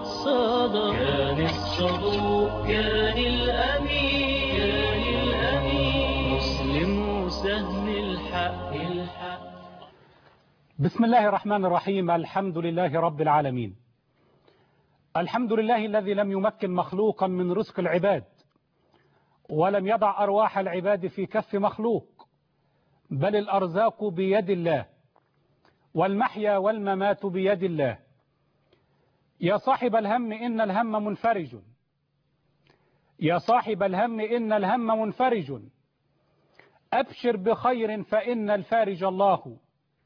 صدى كان الصدوق كان الأمين كان الأمين مسلم سهم الحق الحق بسم الله الرحمن الرحيم الحمد لله رب العالمين الحمد لله الذي لم يمكن مخلوقا من رزق العباد ولم يضع أرواح العباد في كف مخلوق بل الأرزاق بيد الله والمحيا والممات بيد الله يا صاحب الهم إن الهم منفرج يا صاحب الهم إن الهم منفرج أبشر بخير فإن الفارج الله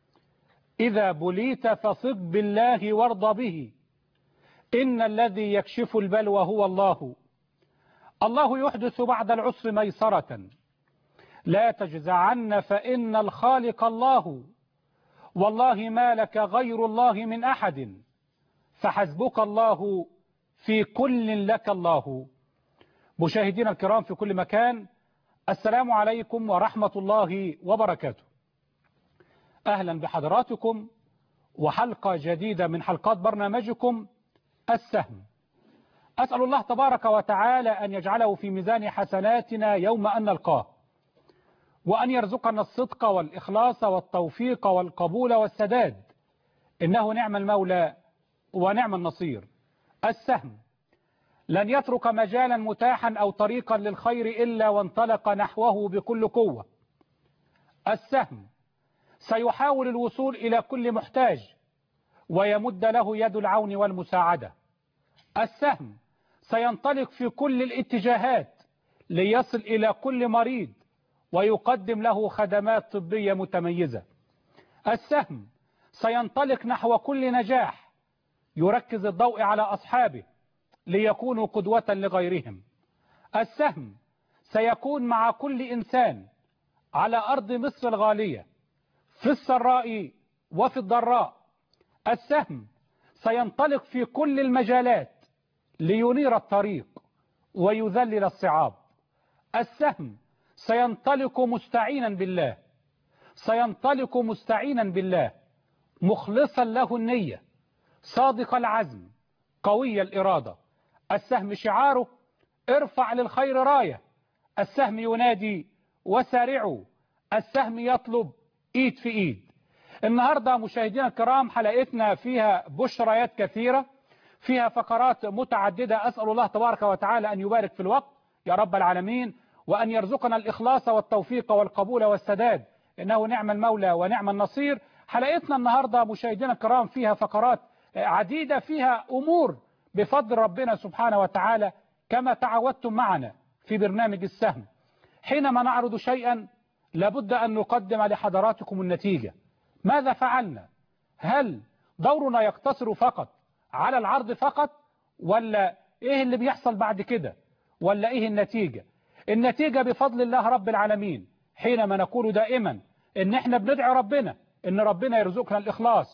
إذا بليت فصد بالله وارض به إن الذي يكشف البلوى هو الله الله يحدث بعد العسر ميسرة لا تجزعن فإن الخالق الله والله ما لك غير الله من أحد فحسبك الله في كل لك الله مشاهدينا الكرام في كل مكان السلام عليكم ورحمة الله وبركاته أهلا بحضراتكم وحلقة جديدة من حلقات برنامجكم السهم أسأل الله تبارك وتعالى أن يجعله في ميزان حسناتنا يوم أن نلقاه وأن يرزقنا الصدق والإخلاص والتوفيق والقبول والسداد إنه نعم المولى ونعم النصير السهم لن يترك مجالا متاحا أو طريقا للخير إلا وانطلق نحوه بكل قوة السهم سيحاول الوصول إلى كل محتاج ويمد له يد العون والمساعدة السهم سينطلق في كل الاتجاهات ليصل إلى كل مريض ويقدم له خدمات طبية متميزة السهم سينطلق نحو كل نجاح يركز الضوء على أصحابه ليكونوا قدوة لغيرهم السهم سيكون مع كل إنسان على أرض مصر الغالية في السراء وفي الضراء السهم سينطلق في كل المجالات لينير الطريق ويذلل الصعاب السهم سينطلق مستعينا بالله سينطلق مستعينا بالله مخلصا له النية صادق العزم قوي الإرادة السهم شعاره ارفع للخير راية السهم ينادي وسارعوا السهم يطلب ايد في ايد النهاردة مشاهدينا الكرام حلقتنا فيها بشريات كثيرة فيها فقرات متعددة أسأل الله تبارك وتعالى أن يبارك في الوقت يا رب العالمين وأن يرزقنا الإخلاص والتوفيق والقبول والسداد إنه نعم المولى ونعم النصير حلقتنا النهاردة مشاهدينا الكرام فيها فقرات عديدة فيها أمور بفضل ربنا سبحانه وتعالى كما تعودتم معنا في برنامج السهم حينما نعرض شيئا لابد أن نقدم لحضراتكم النتيجة ماذا فعلنا هل دورنا يقتصر فقط على العرض فقط ولا ايه اللي بيحصل بعد كده ولا ايه النتيجة النتيجة بفضل الله رب العالمين حينما نقول دائما ان احنا بندعي ربنا ان ربنا يرزقنا الاخلاص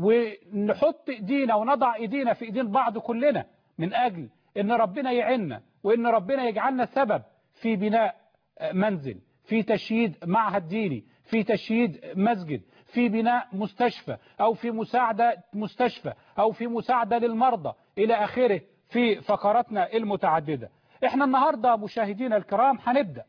ونحط ايدينا ونضع ايدينا في ايدين بعض كلنا من اجل ان ربنا يعيننا وان ربنا يجعلنا سبب في بناء منزل في تشييد معهد ديني في تشييد مسجد في بناء مستشفى أو في مساعدة مستشفى أو في مساعدة للمرضى إلى آخره في فقراتنا المتعددة احنا النهاردة مشاهدينا الكرام هنبدأ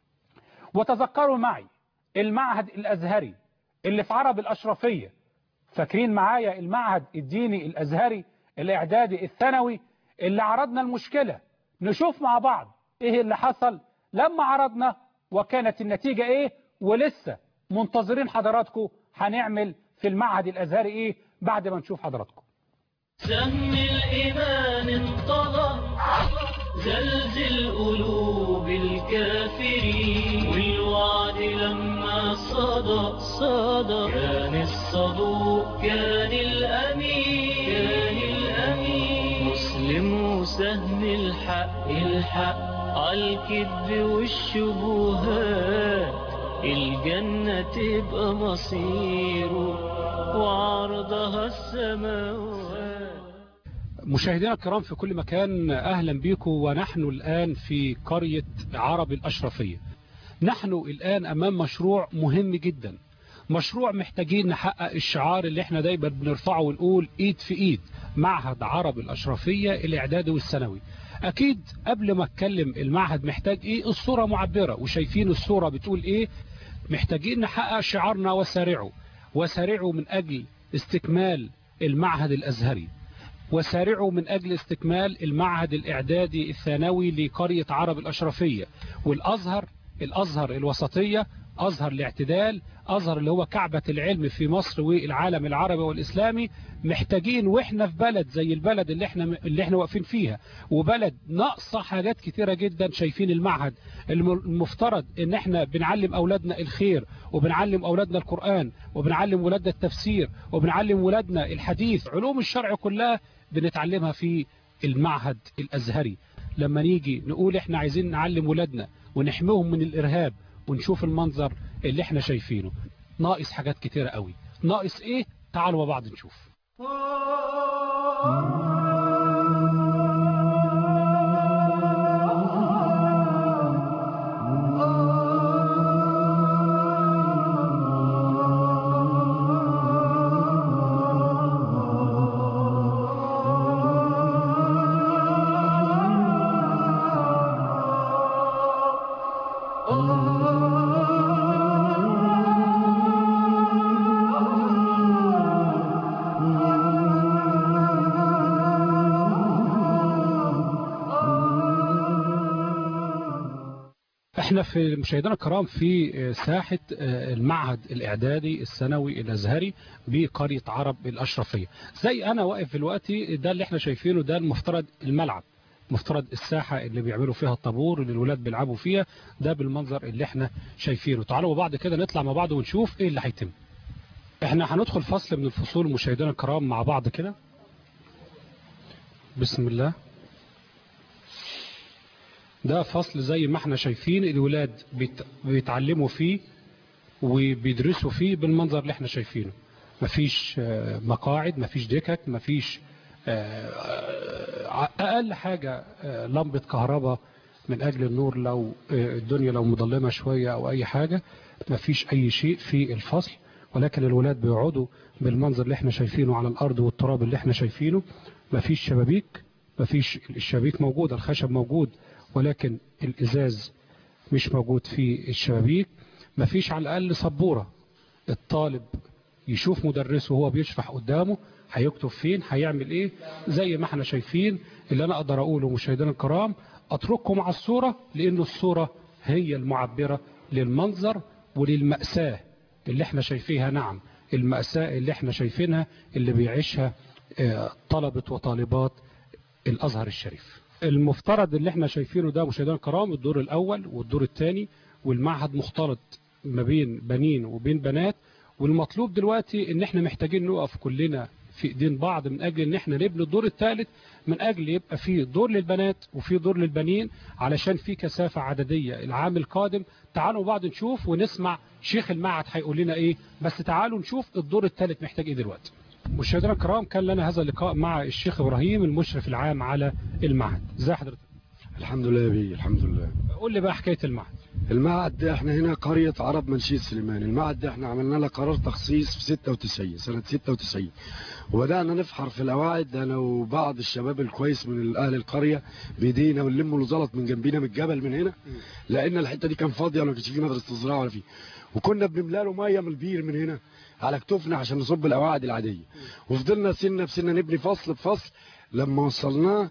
وتذكروا معي المعهد الأزهري اللي في عرب الأشرفية فاكرين معايا المعهد الديني الأزهري الإعدادي الثانوي اللي عرضنا المشكلة نشوف مع بعض ايه اللي حصل لما عرضنا وكانت النتيجة ايه ولسه منتظرين حضراتكم هنعمل في المعهد الأزهري ايه بعد ما نشوف حضراتكم سهم الإيمان انطلق زلزل قلوب الكافرين والوعد لما صدى صدى كان الصدوق كان الأمين كان الأمين مسلم سهم الحق الحق عالكذب والشبهات الجنة تبقى مصيره وعرضها السماوات مشاهدينا الكرام في كل مكان أهلا بكم ونحن الآن في قرية عرب الأشرفية نحن الآن أمام مشروع مهم جدا مشروع محتاجين نحقق الشعار اللي احنا دايما بنرفعه ونقول ايد في ايد معهد عرب الاشرفية الاعدادي والثانوي اكيد قبل ما اتكلم المعهد محتاج ايه الصورة معبرة وشايفين الصورة بتقول ايه محتاجين نحقق شعارنا وسارعوا وسارعوا من اجل استكمال المعهد الازهري وسارعوا من أجل استكمال المعهد الإعدادي الثانوي لقرية عرب الأشرفية والأزهر الأزهر الوسطية أزهر الاعتدال أزهر اللي هو كعبة العلم في مصر والعالم العربي والإسلامي محتاجين وإحنا في بلد زي البلد اللي إحنا, اللي إحنا واقفين فيها وبلد ناقصة حاجات كتيرة جدا شايفين المعهد المفترض إن إحنا بنعلم أولادنا الخير وبنعلم أولادنا القرآن وبنعلم ولادنا التفسير وبنعلم ولادنا الحديث علوم الشرع كلها بنتعلمها في المعهد الأزهري لما نيجي نقول إحنا عايزين نعلم ولادنا ونحميهم من الإرهاب ونشوف المنظر اللي احنا شايفينه ناقص حاجات كتيرة قوي ناقص ايه تعالوا مع بعض نشوف احنا في مشاهدينا الكرام في ساحة المعهد الإعدادي الثانوي الأزهري بقرية عرب الأشرفية زي أنا واقف دلوقتي ده اللي احنا شايفينه ده المفترض الملعب مفترض الساحة اللي بيعملوا فيها الطابور اللي الولاد بيلعبوا فيها ده بالمنظر اللي احنا شايفينه تعالوا مع بعض كده نطلع مع بعض ونشوف ايه اللي هيتم احنا هندخل فصل من الفصول مشاهدينا الكرام مع بعض كده بسم الله ده فصل زي ما احنا شايفين الولاد بيت... بيتعلموا فيه وبيدرسوا فيه بالمنظر اللي احنا شايفينه مفيش مقاعد مفيش دكك مفيش اقل حاجة لمبة كهرباء من اجل النور لو الدنيا لو مظلمة شوية او اي حاجة مفيش اي شيء في الفصل ولكن الولاد بيقعدوا بالمنظر اللي احنا شايفينه على الارض والتراب اللي احنا شايفينه مفيش شبابيك مفيش الشبابيك موجودة الخشب موجود ولكن الإزاز مش موجود في الشبابيك مفيش على الأقل سبورة الطالب يشوف مدرسه وهو بيشرح قدامه هيكتب فين هيعمل ايه زي ما احنا شايفين اللي انا اقدر اقوله مشاهدينا الكرام اترككم على الصورة لان الصورة هي المعبرة للمنظر وللمأساة اللي احنا شايفيها نعم المأساة اللي احنا شايفينها اللي بيعيشها طلبة وطالبات الازهر الشريف المفترض اللي احنا شايفينه ده مشاهدينا الكرام الدور الاول والدور الثاني والمعهد مختلط ما بين بنين وبين بنات والمطلوب دلوقتي ان احنا محتاجين نقف كلنا في ايدين بعض من اجل ان احنا نبني الدور الثالث من اجل يبقى في دور للبنات وفي دور للبنين علشان في كثافة عددية العام القادم تعالوا بعض نشوف ونسمع شيخ المعهد هيقول لنا ايه بس تعالوا نشوف الدور الثالث محتاج ايه دلوقتي مشاهدينا الكرام كان لنا هذا اللقاء مع الشيخ ابراهيم المشرف العام على المعهد ازي حضرتك الحمد لله يا بيه الحمد لله قول لي بقى حكايه المعهد المعهد ده احنا هنا قرية عرب منشية سليمان المعهد ده احنا عملنا له قرار تخصيص في 96 سنة 96 وبدأنا نفحر في الأواعد انا وبعض الشباب الكويس من أهل القرية بيدينا ونلم الزلط من جنبينا من الجبل من هنا لأن الحتة دي كان فاضية وما كانش فيه مدرسة زراعة ولا فيه وكنا بنملى له ميه من البير من هنا على كتفنا عشان نصب القواعد العاديه وفضلنا سنه بسنه نبني فصل بفصل لما وصلناه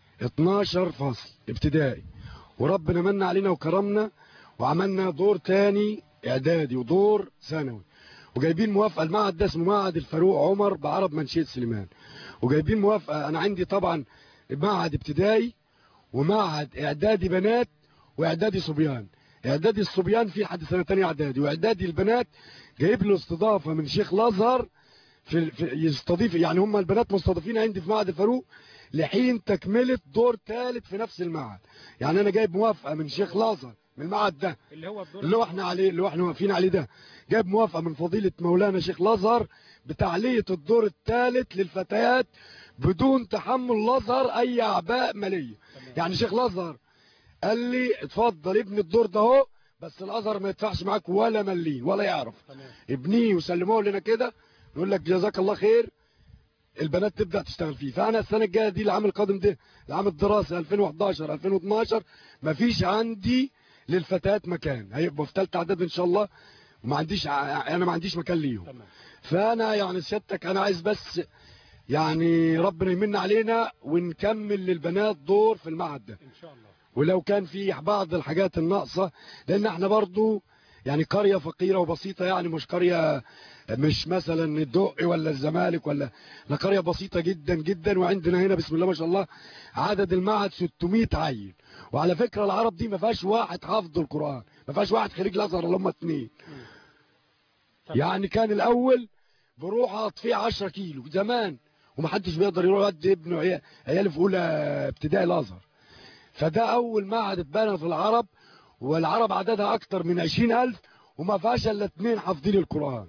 12 فصل ابتدائي وربنا من علينا وكرمنا وعملنا دور تاني اعدادي ودور ثانوي وجايبين موافقه المعهد ده اسمه معهد الفاروق عمر بعرب منشيه سليمان وجايبين موافقه انا عندي طبعا معهد ابتدائي ومعهد اعدادي بنات واعدادي صبيان اعدادي الصبيان في حد سنه ثانيه اعدادي واعدادي البنات جايب له استضافه من شيخ الازهر في, في يستضيف يعني هم البنات مستضيفين عندي في معهد الفاروق لحين تكمله دور ثالث في نفس المعهد يعني انا جايب موافقه من شيخ الازهر من المعهد ده اللي هو الدور اللي هو احنا عليه اللي هو احنا واقفين عليه ده جايب موافقه من فضيله مولانا شيخ الازهر بتعليه الدور الثالث للفتيات بدون تحمل الازهر اي اعباء ماليه يعني شيخ الازهر قال لي اتفضل ابني الدور ده اهو بس الازهر ما يدفعش معاك ولا مليم ولا يعرف ابنيه وسلموه لنا كده نقول لك جزاك الله خير البنات تبدا تشتغل فيه فانا السنه الجايه دي العام القادم ده العام الدراسي 2011 2012 مفيش عندي للفتيات مكان هيبقوا في ثالثه اعداد ان شاء الله وما عنديش ع- انا ما عنديش مكان ليهم تمام فانا يعني سيادتك انا عايز بس يعني ربنا يمن علينا ونكمل للبنات دور في المعهد ده ان شاء الله ولو كان في بعض الحاجات الناقصة لان احنا برضو يعني قرية فقيرة وبسيطة يعني مش قرية مش مثلا الدقي ولا الزمالك ولا احنا قرية بسيطة جدا جدا وعندنا هنا بسم الله ما شاء الله عدد المعهد 600 عيل وعلى فكرة العرب دي ما فيهاش واحد حافظ القرآن ما فيهاش واحد خريج الازهر اللي هم اتنين تمام. يعني كان الاول بروح اطفيه 10 كيلو زمان ومحدش بيقدر يروح يودي ابنه عيال عيال في اولى ابتدائي الازهر فده اول معهد اتبنى في العرب والعرب عددها اكتر من 20000 وما فيهاش الا اتنين حافظين القران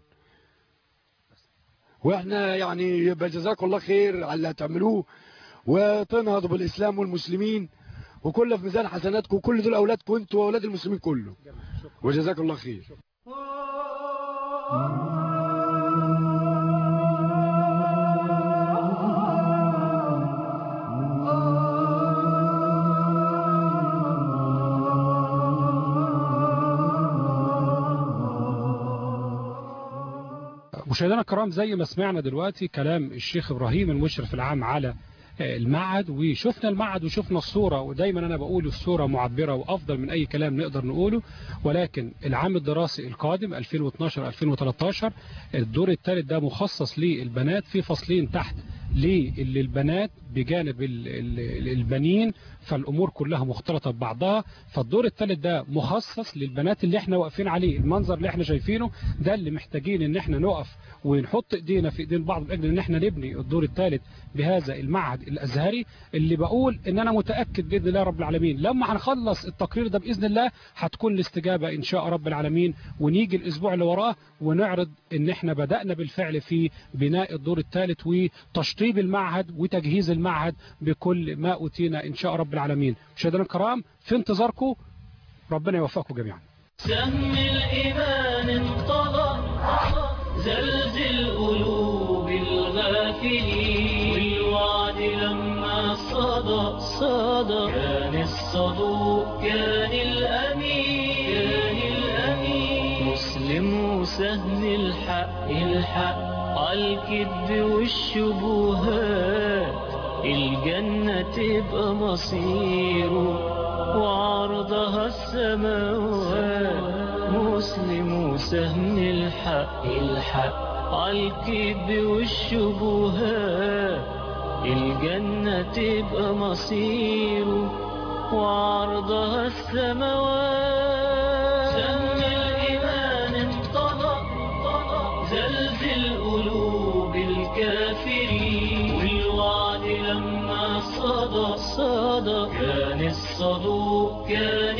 واحنا يعني يبقى جزاكم الله خير على اللي هتعملوه وتنهضوا بالاسلام والمسلمين وكل في ميزان حسناتكم وكل دول اولادكم انتوا واولاد المسلمين كلهم جميل شكرا وجزاكم الله خير مشاهدينا الكرام زي ما سمعنا دلوقتي كلام الشيخ ابراهيم المشرف العام على المعهد وشفنا المعهد وشفنا الصورة ودايما أنا بقول الصورة معبرة وأفضل من أي كلام نقدر نقوله ولكن العام الدراسي القادم 2012-2013 الدور الثالث ده مخصص للبنات في فصلين تحت للبنات بجانب ال- ال- البنين فالأمور كلها مختلطة ببعضها فالدور الثالث ده مخصص للبنات اللي احنا واقفين عليه المنظر اللي احنا شايفينه ده اللي محتاجين ان احنا نقف ونحط ايدينا في ايدين بعض من اجل ان احنا نبني الدور الثالث بهذا المعهد الازهري اللي بقول ان انا متاكد باذن الله رب العالمين لما هنخلص التقرير ده باذن الله هتكون الاستجابه ان شاء رب العالمين ونيجي الاسبوع اللي وراه ونعرض ان احنا بدانا بالفعل في بناء الدور الثالث وتشطيب المعهد وتجهيز المعهد بكل ما اوتينا ان شاء رب العالمين مشاهدينا الكرام في انتظاركم ربنا يوفقكم جميعا سهم الإيمان انطلق زلزل قلوب الغافلين والوعد لما صدى صدى كان الصدوق كان الأمين كان الأمين مسلم وسهم الحق الحق عالكذب والشبهات الجنة تبقى مصيره وعرضها السماوات مسلم وسهم الحق الحق عالكذب والشبهات الجنة تبقى مصيره وعرضها السماوات سهم الإيمان انطلق زلزل قلوب الكافرين والوعد لما صدى صدى كان الصدوق كان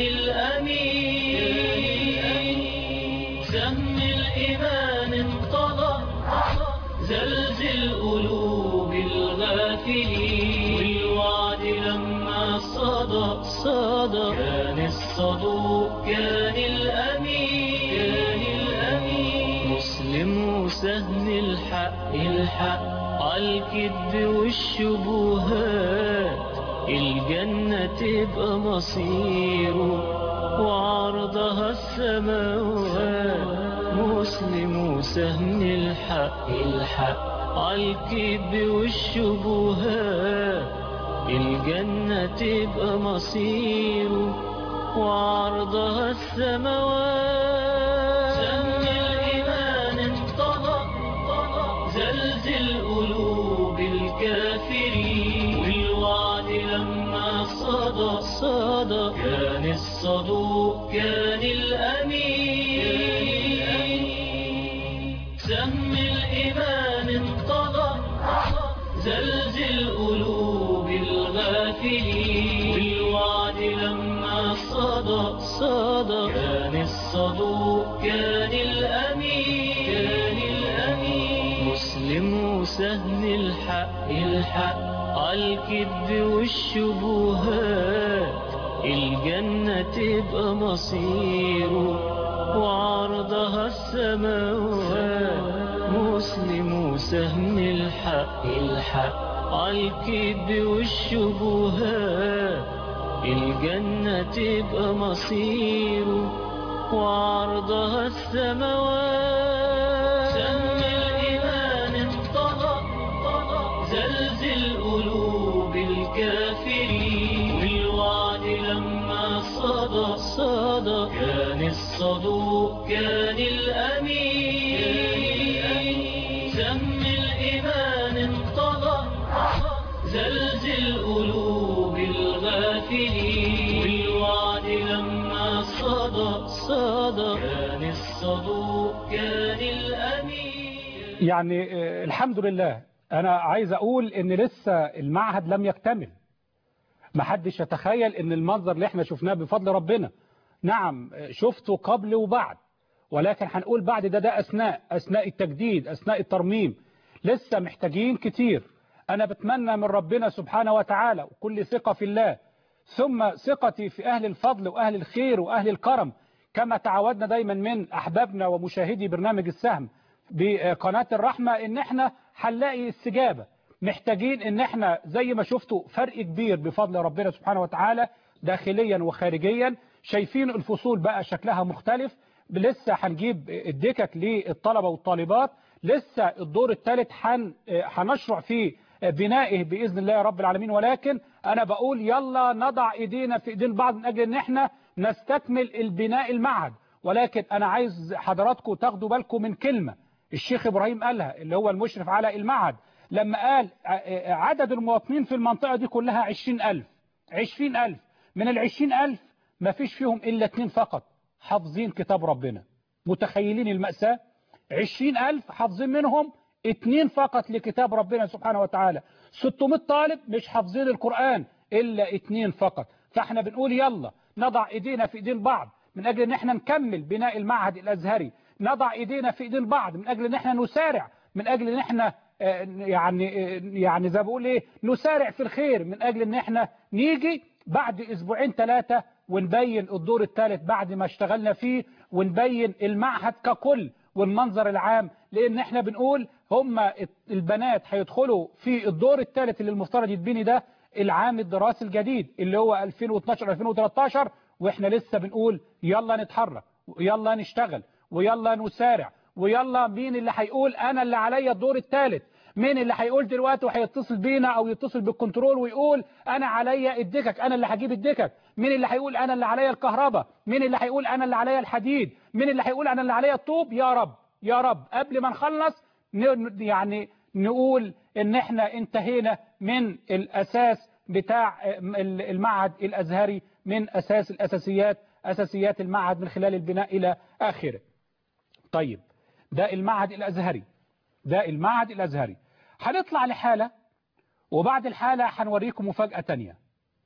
الأمين سهم الإيمان انطلق زلزل قلوب الغافلين والوعد لما صدى صدى كان الصدوق كان الأمين كان الأمين مسلم وسهم الحق الحق عالكذب والشبهات الجنة تبقى مصيره وعرضها السماوات مسلم وسهم الحق الحق عالكذب والشبهات الجنة تبقى مصيره وعرضها السماوات سهم الإيمان انطلق زلزل قلوب الكافرين والوعد لما صدى صدى كان الصدوق كان الأمين سهم الإيمان انطلق زلزل قلوب الغافلين والوعد لما صدى صدى كان الصدوق كان الأمين كان الأمين مسلم وسهم الحق الحق عالكذب والشبهات الجنة تبقى مصيره وعرضها السماوات مسلم وسهم الحق الحق عالكذب والشبهات الجنة تبقى مصيره وعرضها السماوات سم الإيمان انطلق زلزل قلوب الكافرين والوعد لما صدى صدى كان الصدوق كان الأمين سم الإيمان انطلق زلزل قلوب الغافلين والوعد لما صدى صدى كان الصدوق كان الأمين يعني آه، الحمد لله أنا عايز أقول إن لسه المعهد لم يكتمل ما حدش يتخيل إن المنظر اللي احنا شفناه بفضل ربنا نعم آه، شفته قبل وبعد ولكن هنقول بعد ده ده أثناء أثناء التجديد أثناء الترميم لسه محتاجين كتير أنا بتمنى من ربنا سبحانه وتعالى وكل ثقة في الله ثم ثقتي في أهل الفضل وأهل الخير وأهل الكرم كما تعودنا دايما من أحبابنا ومشاهدي برنامج السهم بقناة الرحمة إن احنا هنلاقي استجابة محتاجين إن احنا زي ما شفتوا فرق كبير بفضل ربنا سبحانه وتعالى داخليا وخارجيا شايفين الفصول بقى شكلها مختلف لسه هنجيب الدكك للطلبة والطالبات لسه الدور الثالث حن هنشرع في بنائه بإذن الله رب العالمين ولكن أنا بقول يلا نضع إيدينا في إيدين بعض من أجل أن احنا نستكمل البناء المعهد ولكن أنا عايز حضراتكم تاخدوا بالكم من كلمة الشيخ إبراهيم قالها اللي هو المشرف على المعهد لما قال ع- عدد المواطنين في المنطقة دي كلها عشرين ألف عشرين ألف من العشرين ألف ما فيش فيهم إلا اتنين فقط حافظين كتاب ربنا متخيلين المأساة عشرين ألف حافظين منهم اتنين فقط لكتاب ربنا سبحانه وتعالى 600 طالب مش حافظين القرآن إلا اتنين فقط فاحنا بنقول يلا نضع ايدينا في ايدين بعض من اجل ان احنا نكمل بناء المعهد الازهري نضع ايدينا في ايدين بعض من اجل ان احنا نسارع من اجل ان احنا آه، يعني آه، يعني زي ما بقول ايه نسارع في الخير من اجل ان احنا نيجي بعد اسبوعين ثلاثة ونبين الدور الثالث بعد ما اشتغلنا فيه ونبين المعهد ككل والمنظر العام لان احنا بنقول هم البنات هيدخلوا في الدور الثالث اللي المفترض يتبني ده العام الدراسي الجديد اللي هو 2012 2013 واحنا لسه بنقول يلا نتحرك ويلا نشتغل ويلا نسارع ويلا مين اللي هيقول انا اللي عليا الدور الثالث مين اللي هيقول دلوقتي وهيتصل بينا او يتصل بالكنترول ويقول انا عليا الدكك انا اللي هجيب الدكك مين اللي هيقول انا اللي عليا الكهرباء مين اللي هيقول انا اللي عليا الحديد مين اللي هيقول انا اللي عليا الطوب يا رب يا رب قبل ما نخلص ن- يعني نقول ان احنا انتهينا من الاساس بتاع المعهد الازهري من اساس الاساسيات اساسيات المعهد من خلال البناء الى اخره طيب ده المعهد الازهري ده المعهد الازهري هنطلع لحالة وبعد الحالة هنوريكم مفاجأة تانية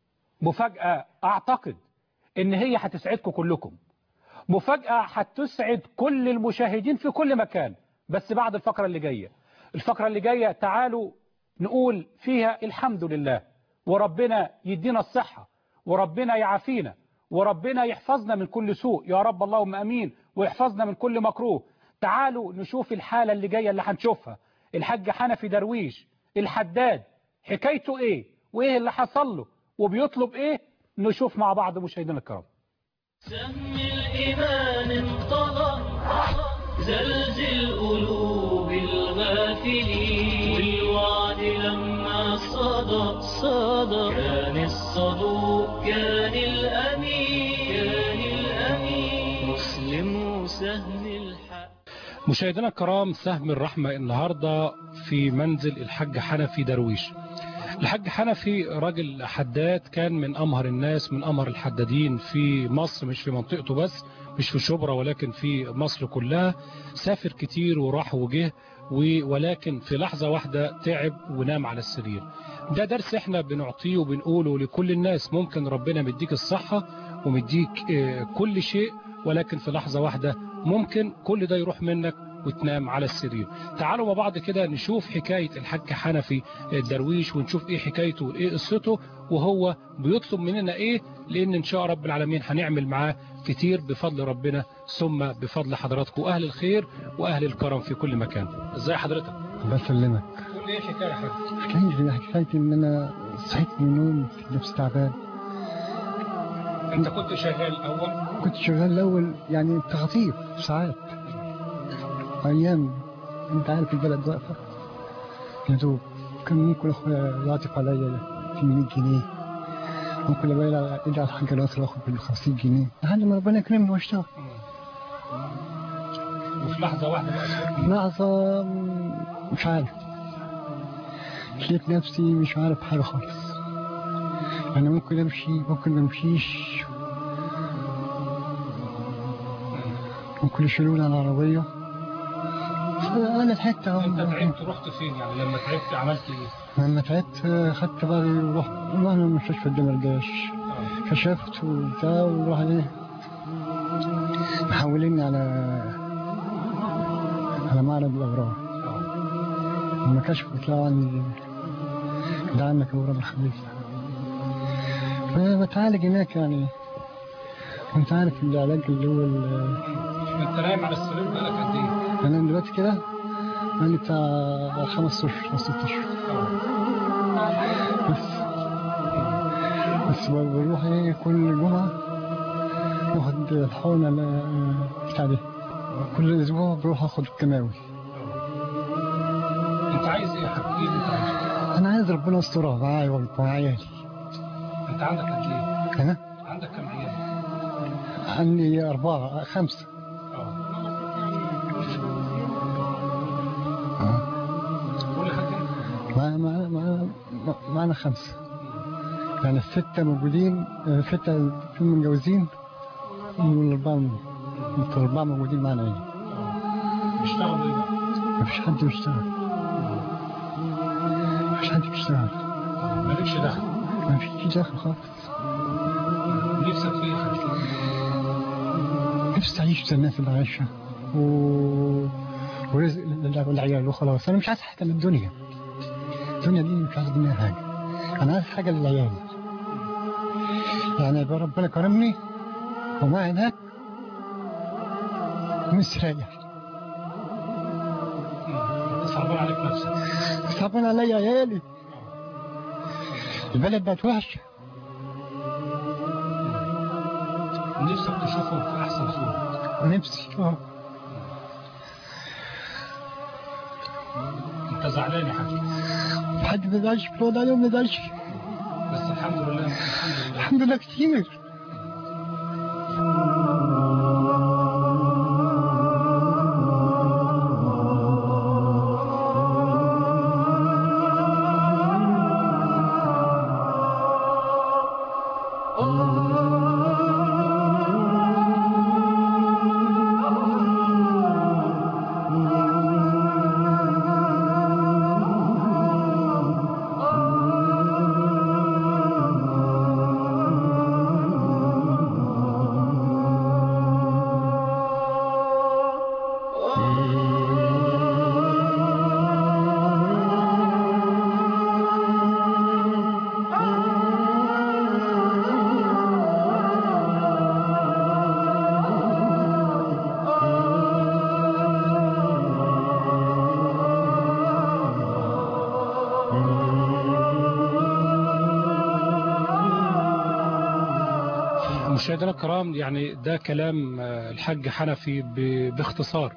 مفاجأة اعتقد ان هي هتسعدكم كلكم مفاجأة هتسعد كل المشاهدين في كل مكان بس بعد الفقرة اللي جاية الفقرة اللي جاية تعالوا نقول فيها الحمد لله وربنا يدينا الصحة وربنا يعافينا وربنا يحفظنا من كل سوء يا رب اللهم أمين ويحفظنا من كل مكروه تعالوا نشوف الحالة اللي جاية اللي هنشوفها الحاج حنفي درويش الحداد حكايته ايه وايه اللي حصل له وبيطلب ايه نشوف مع بعض مشاهدينا الكرام سهم الإيمان انطلق زلزل قلوب الغافلين والوعد لما صدى صدى كان الصدوق كان الأمين كان الأمين مسلم سهم الحق مشاهدينا الكرام سهم الرحمة النهاردة في منزل الحاج حنفي درويش الحاج حنفي راجل حداد كان من أمهر الناس من أمهر الحدادين في مصر مش في منطقته بس مش في شبرا ولكن في مصر كلها سافر كتير وراح وجه ولكن في لحظة واحدة تعب ونام على السرير ده درس احنا بنعطيه وبنقوله لكل الناس ممكن ربنا مديك الصحة ومديك كل شيء ولكن في لحظة واحدة ممكن كل ده يروح منك وتنام على السرير تعالوا مع بعض كده نشوف حكاية الحاج حنفي الدرويش ونشوف ايه حكايته وايه قصته وهو بيطلب مننا ايه لان ان شاء رب العالمين هنعمل معاه كتير بفضل ربنا ثم بفضل حضراتكم اهل الخير واهل الكرم في كل مكان ازاي حضرتك الله يسلمك قول ايه حكايه حاجه حكايتي حكايتي ان انا صحيت من النوم نفسي تعبان انت كنت شغال الاول كنت شغال الاول يعني تخطيف ساعات ايام انت عارف البلد واقفه يا دوب كان ممكن اخويا يعطف عليا 800 جنيه ممكن ابقى على ايدي على الحاجه الاخرى اخد بال 50 جنيه لحد ما ربنا يكرمني واشتغل وفي لحظه واحده بقى لحظه مش عارف لقيت نفسي مش عارف حاجه خالص انا ممكن امشي ممكن ما امشيش ممكن يشيلوني على العربيه انا ضحكت اهو انت تعبت رحت فين يعني لما تعبت عملت ايه لما تعبت خدت بالي ورحت رحنا مستشفى الدمرداش كشفت وبتاع وراح ايه محوليني على على معرض الأورام لما كشفوا طلعوا عندي ده عندك أورام الخبيثة فبتعالج هناك يعني كنت عارف العلاج اللي هو ال- انت نايم على السرير بقالك قد ايه أنا دلوقتي كده بقالي بتاع خمس أشهر أو ست أشهر بس بس بروح ايه كل جمعة باخد الحقنة ال- بتاع دي كل أسبوع بروح آخد الكيماوي انت عايز ايه يا حبيبي ايه اللي انت عايزه أنا عايز ربنا يسترها معايا ومع عيالي انت عندك قد ايه أنا عندك كم عيال عندي أربعة خمسة اه كل حاجه مع مع مع معنا خمسة يعني الستة موجودين آه، ستة فيهم متجوزين والأربعة الأربعة موجودين معنا هنا بيشتغلوا ايه بقى مفيش حد بيشتغل مفيش حد بيشتغل مالكش دخل مفيش دخل خالص نفسك في ايه يا حبيبي نفسي أعيش زي الناس اللي عايشة و... ورزق لله والعيال وخلاص أنا مش عايز حاجة من الدنيا الدنيا دي مش عايز منها حاجة أنا عايز حاجة للعيال يعني يبقى ربنا كرمني ومعي هناك مستريح صعبان عليك نفسك صعبان عليا عيالي البلد بقت وحشة نفسك تشوفهم في احسن صوره نفسي اه انت زعلان يا حبيبي حد ما يزعلش في الوضع ده ما يزعلش بس الحمد لله الحمد لله الحمد لله كتير مشاهدينا الكرام يعني ده كلام آه، الحاج حنفي ب- باختصار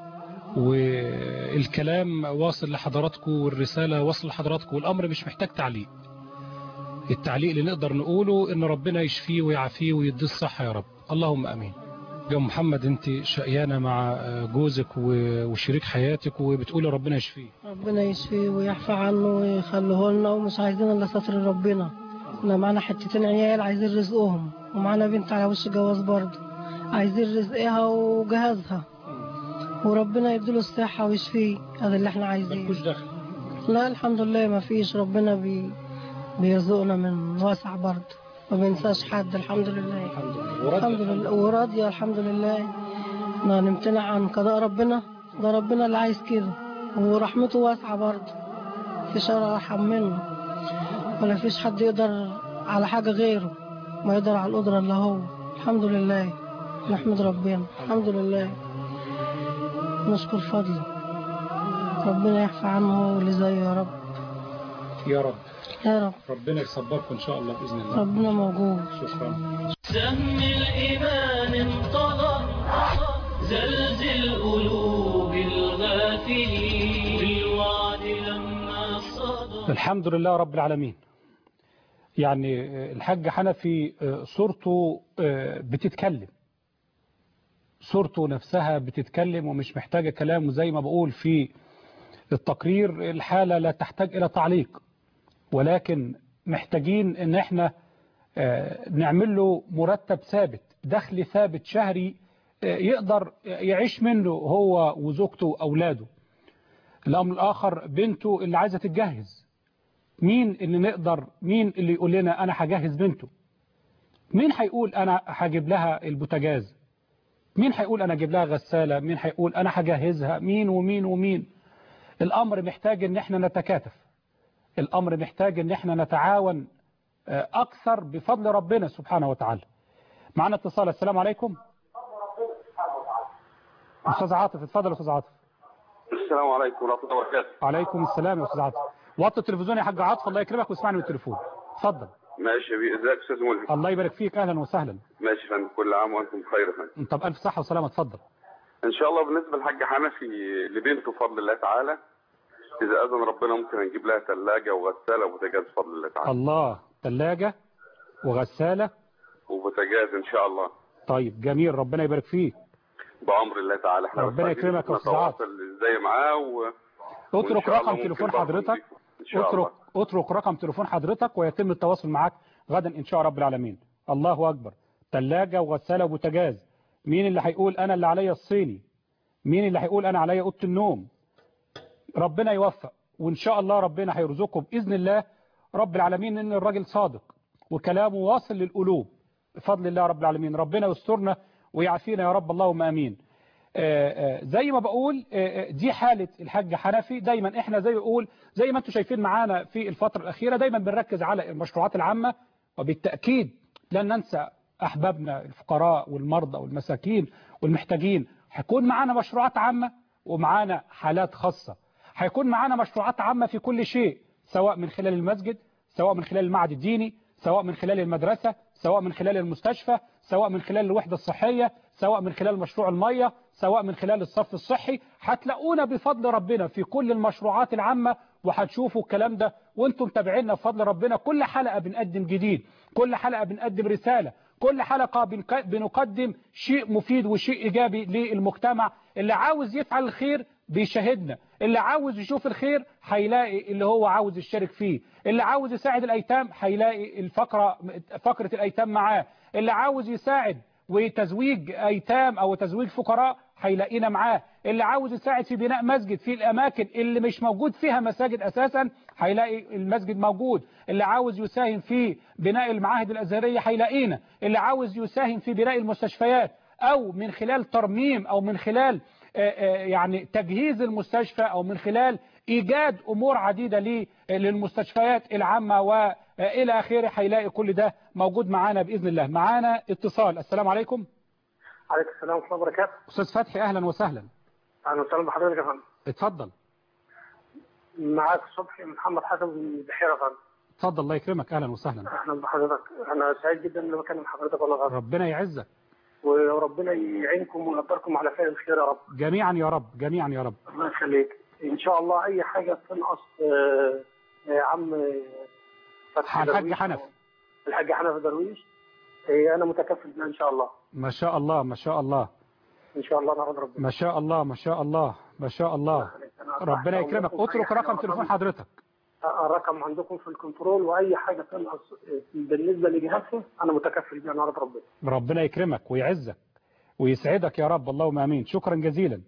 والكلام واصل لحضراتكم والرسالة واصل لحضراتكم والأمر مش محتاج تعليق التعليق اللي نقدر نقوله إن ربنا يشفيه ويعافيه ويديه الصحة يا رب اللهم أمين يا أم محمد أنت شقيانة مع آه، جوزك و- وشريك حياتك وبتقولي ربنا يشفيه ربنا يشفيه ويعفى عنه ويخليه لنا ومش عايزين الا ستر ربنا احنا معانا حتتين عيال عايزين رزقهم ومعانا بنت على وش جواز برضه عايزين رزقها وجهازها وربنا يديله الصحة ويشفيه هذا اللي احنا عايزينه مالكوش دخل لا الحمد لله ما فيش ربنا بي بيرزقنا من واسع برضه ما بينساش حد الحمد لله الحمد لله الحمد لله وراضية الحمد لله ما نمتنع عن قضاء ربنا ده ربنا اللي عايز كده ورحمته واسعة برضه مفيش أرحم منه ولا فيش حد يقدر على حاجة غيره ما يقدر على القدرة اللي هو الحمد لله نحمد ربنا الحمد لله نشكر فضله ربنا يحفى عنه هو واللي زيه يا رب يا رب يا رب ربنا يصبركم إن شاء الله بإذن الله ربنا موجود شكرا سهم الإيمان انطلق زلزل قلوب الغافلين بالوعد لما صدى الحمد لله رب العالمين يعني الحاج حنفي صورته بتتكلم صورته نفسها بتتكلم ومش محتاجة كلام وزي ما بقول في التقرير الحالة لا تحتاج إلى تعليق ولكن محتاجين ان احنا نعمل له مرتب ثابت دخل ثابت شهري يقدر يعيش منه هو وزوجته وأولاده الأمر الآخر بنته اللي عايزة تتجهز مين اللي نقدر مين اللي يقول لنا أنا هجهز بنته مين هيقول أنا هجيب لها البوتاجاز مين هيقول أنا أجيب لها غسالة مين هيقول أنا هجهزها مين ومين ومين الأمر محتاج ان احنا نتكاتف الأمر محتاج ان احنا نتعاون أكثر بفضل ربنا سبحانه وتعالى معنا اتصال السلام عليكم أستاذ عاطف اتفضل يا أستاذ عاطف السلام عليكم ورحمة الله وبركاته عليكم السلام يا أستاذ عاطف وطي التلفزيون يا حاج عاطف الله يكرمك واسمعني من التليفون اتفضل ماشي يا بيه ازيك استاذ ملهم الله يبارك فيك أهلا وسهلا ماشي يا فندم كل عام وانتم بخير يا فندم طب ألف صحة وسلامة اتفضل ان شاء الله بالنسبة للحاج حنفي لبنته بفضل الله تعالى اذا اذن ربنا ممكن نجيب لها ثلاجة وغسالة وبوتاجاز بفضل الله تعالى الله ثلاجة وغسالة وبوتاجاز ان شاء الله طيب جميل ربنا يبارك فيك بأمر الله تعالى احنا ربنا بس عايزين يكرمك يا أستاذ عاطف. نتواصل ازاي معاه و... وإن اترك شاء الله رقم ممكن تليفون برضه حضرتك نضيفه. ان شاء اترك الله اترك رقم تليفون حضرتك ويتم التواصل معك غدا ان شاء رب العالمين الله اكبر ثلاجه وغساله وبوتاجاز مين اللي هيقول انا اللي عليا الصيني مين اللي هيقول انا عليا اوضه النوم ربنا يوفق وان شاء الله ربنا هيرزقه باذن الله رب العالمين ان الراجل صادق وكلامه واصل للقلوب بفضل الله رب العالمين ربنا يسترنا ويعافينا يا رب اللهم امين آه، آه، زي ما بقول آه، دي حالة الحاج حنفي دايما احنا زي ما بقول زي ما انتم شايفين معانا في الفترة الأخيرة دايما بنركز على المشروعات العامة وبالتأكيد لن ننسى أحبابنا الفقراء والمرضى والمساكين والمحتاجين هيكون معانا مشروعات عامة ومعانا حالات خاصة هيكون معانا مشروعات عامة في كل شيء سواء من خلال المسجد سواء من خلال المعهد الديني سواء من خلال المدرسة سواء من خلال المستشفى سواء من خلال الوحدة الصحية سواء من خلال مشروع المية سواء من خلال الصف الصحي هتلاقونا بفضل ربنا في كل المشروعات العامة وهتشوفوا الكلام ده وانتم متابعينا بفضل ربنا كل حلقة بنقدم جديد كل حلقة بنقدم رسالة كل حلقة بنك- بنقدم شيء مفيد وشيء إيجابي للمجتمع اللي عاوز يفعل الخير بيشاهدنا اللي عاوز يشوف الخير هيلاقي اللي هو عاوز يشترك فيه اللي عاوز يساعد الأيتام هيلاقي الفقرة فقرة الأيتام معاه اللي عاوز يساعد وتزويج أيتام أو تزويج فقراء هيلاقينا معاه اللي عاوز يساعد في بناء مسجد في الأماكن اللي مش موجود فيها مساجد أساسا هيلاقي المسجد موجود اللي عاوز يساهم في بناء المعاهد الأزهرية هيلاقينا اللي عاوز يساهم في بناء المستشفيات أو من خلال ترميم أو من خلال آه، آه، يعني تجهيز المستشفى أو من خلال إيجاد أمور عديدة لي- للمستشفيات العامة وإلى آخره هيلاقي كل ده موجود معانا بإذن الله معانا اتصال السلام عليكم عليكم السلام ورحمة الله وبركاته. أستاذ فتحي أهلا وسهلا أهلا وسهلا بحضرتك يا فندم. اتفضل معاك صبحي محمد حسن من بحيرة يا فندم. اتفضل الله يكرمك أهلا وسهلا أهلا بحضرتك. أنا سعيد جدا إني بكلم حضرتك والله غالب. ربنا يعزك وربنا يعينكم ويقدركم على فعل الخير يا رب. جميعا يا رب جميعا يا رب الله يخليك. إن شاء الله أي حاجة تنقص آه، آه، عم فتحي الحاج درويش. حنفي. الحاج حنفي درويش. آه، أنا متكفل بها إن شاء الله. ما شاء الله ما شاء الله إن شاء الله نعود ربنا. ما شاء الله ما شاء الله ما شاء الله أنا ربنا تحت يكرمك أمركم في أي اترك حاجة رقم يا تليفون رب. حضرتك الرقم عندكم في الكنترول واي حاجه تنقص بالنسبه لجهازها انا متكفل بيها نعرض ربنا ربنا يكرمك ويعزك ويسعدك يا رب اللهم امين شكرا جزيلا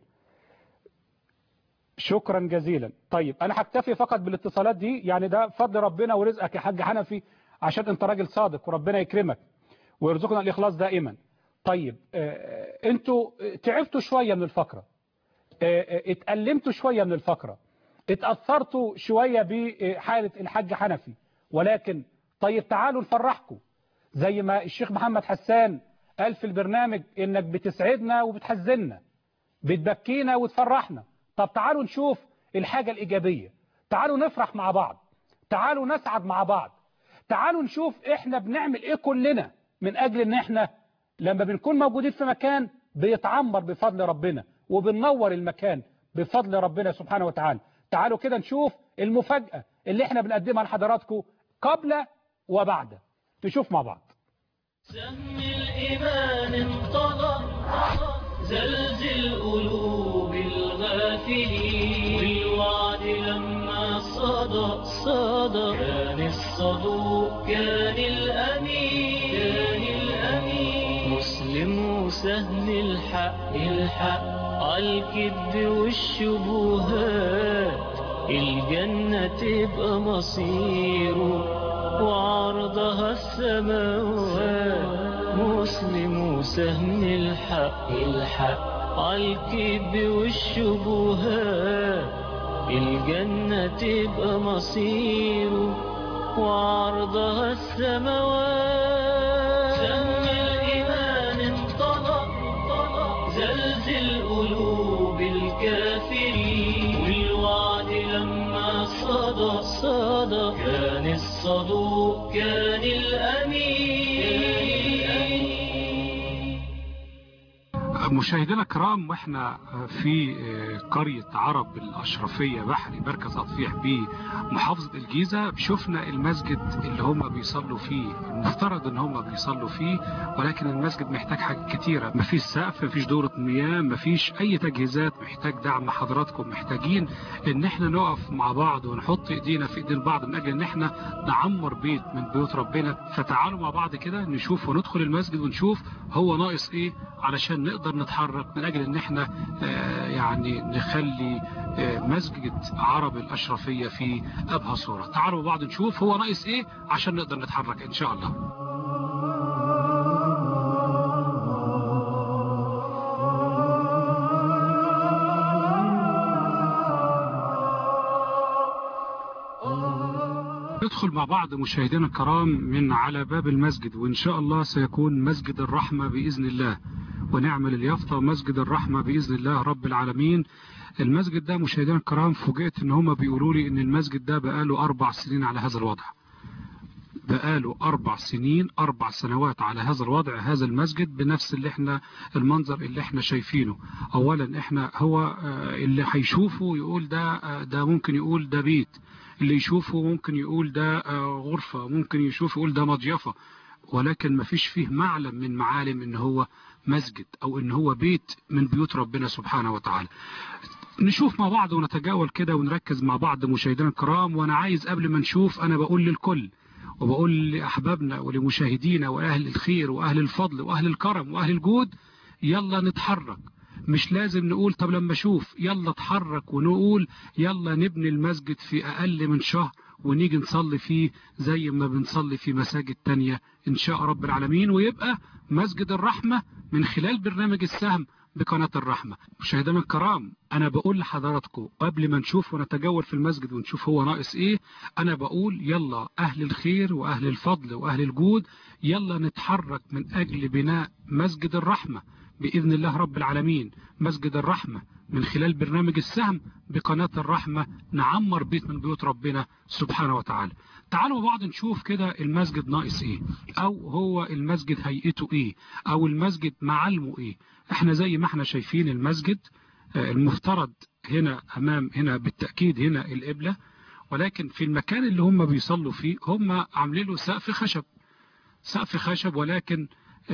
شكرا جزيلا طيب انا هكتفي فقط بالاتصالات دي يعني ده فضل ربنا ورزقك يا حاج حنفي عشان انت راجل صادق وربنا يكرمك ويرزقنا الاخلاص دائما طيب آه، انتوا تعبتوا شويه من الفقره آه، آه، اتألمتوا شوية من الفقرة اتأثرتوا شوية بحالة الحاج حنفي ولكن طيب تعالوا نفرحكم زي ما الشيخ محمد حسان قال في البرنامج انك بتسعدنا وبتحزننا بتبكينا وتفرحنا طب تعالوا نشوف الحاجة الإيجابية تعالوا نفرح مع بعض تعالوا نسعد مع بعض تعالوا نشوف احنا بنعمل ايه كلنا من اجل ان احنا لما بنكون موجودين في مكان بيتعمر بفضل ربنا وبننور المكان بفضل ربنا سبحانه وتعالى تعالوا كده نشوف المفاجأة اللي احنا بنقدمها لحضراتكم قبل وبعد نشوف مع بعض سهم الإيمان انطلق زلزل قلوب الغافلين والوعد لما صدى صدى كان الصدوق كان الأمين كان الأمين مسلم وسهم الحق الحق عالكذب والشبهات الجنة تبقى مصيره وعرضها السماوات مسلم وسهم الحق الحق عالكذب والشبهات الجنة تبقى مصيره وعرضها السماوات سهم الإيمان انطلق زلزل قلوب الكافرين والوعد لما صدى صدى كان الصدوق كان الأمين مشاهدينا الكرام واحنا في قرية عرب الأشرفية بحري مركز أطفيح بمحافظة الجيزة شفنا المسجد اللي هم بيصلوا فيه المفترض ان هم بيصلوا فيه ولكن المسجد محتاج حاجات كتيرة مفيش سقف مفيش دورة مياه مفيش أي تجهيزات محتاج دعم حضراتكم محتاجين ان احنا نقف مع بعض ونحط ايدينا في ايدين بعض من اجل ان احنا نعمر بيت من بيوت ربنا فتعالوا مع بعض كده نشوف وندخل المسجد ونشوف هو ناقص ايه علشان نقدر نتحرك من اجل ان احنا آه يعني نخلي آه مسجد عرب الاشرفية في ابهى صورة تعالوا مع بعض نشوف هو ناقص ايه عشان نقدر نتحرك ان شاء الله ندخل مع بعض مشاهدينا الكرام من على باب المسجد وإن شاء الله سيكون مسجد الرحمة بإذن الله ونعمل اليافطة مسجد الرحمة بإذن الله رب العالمين المسجد ده مشاهدينا الكرام فوجئت ان هم بيقولوا لي ان المسجد ده بقاله أربع سنين على هذا الوضع بقاله أربع سنين أربع سنوات على هذا الوضع هذا المسجد بنفس اللي احنا المنظر اللي احنا شايفينه أولا احنا هو اللي هيشوفه يقول ده ده ممكن يقول ده بيت اللي يشوفه ممكن يقول ده غرفة ممكن يشوف يقول ده مضيفة ولكن ما فيش فيه معلم من معالم ان هو مسجد او ان هو بيت من بيوت ربنا سبحانه وتعالى نشوف مع بعض ونتجاول كده ونركز مع بعض مشاهدينا الكرام وانا عايز قبل ما نشوف انا بقول للكل وبقول لأحبابنا ولمشاهدينا وأهل الخير وأهل الفضل وأهل الكرم وأهل الجود يلا نتحرك مش لازم نقول طب لما اشوف يلا اتحرك ونقول يلا نبني المسجد في أقل من شهر ونيجي نصلي فيه زي ما بنصلي في مساجد تانية إن شاء رب العالمين ويبقى مسجد الرحمة من خلال برنامج السهم بقناة الرحمة مشاهدينا الكرام أنا بقول لحضراتكم قبل ما نشوف ونتجول في المسجد ونشوف هو ناقص إيه أنا بقول يلا أهل الخير وأهل الفضل وأهل الجود يلا نتحرك من أجل بناء مسجد الرحمة بإذن الله رب العالمين مسجد الرحمة من خلال برنامج السهم بقناة الرحمة نعمر بيت من بيوت ربنا سبحانه وتعالى تعالوا بعض نشوف كده المسجد ناقص ايه او هو المسجد هيئته ايه او المسجد معالمه ايه احنا زي ما احنا شايفين المسجد المفترض هنا امام هنا بالتأكيد هنا القبلة ولكن في المكان اللي هم بيصلوا فيه هم عاملين له سقف خشب سقف خشب ولكن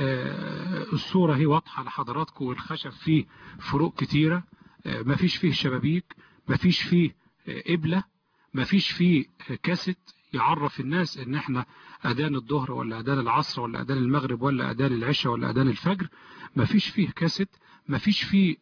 الصورة هي واضحة لحضراتكم والخشب فيه فروق كتيرة مفيش فيه شبابيك مفيش فيه قبلة مفيش فيه كاسيت يعرف الناس ان احنا اذان الظهر ولا اذان العصر ولا اذان المغرب ولا اذان العشاء ولا اذان الفجر مفيش فيه كاسيت مفيش فيه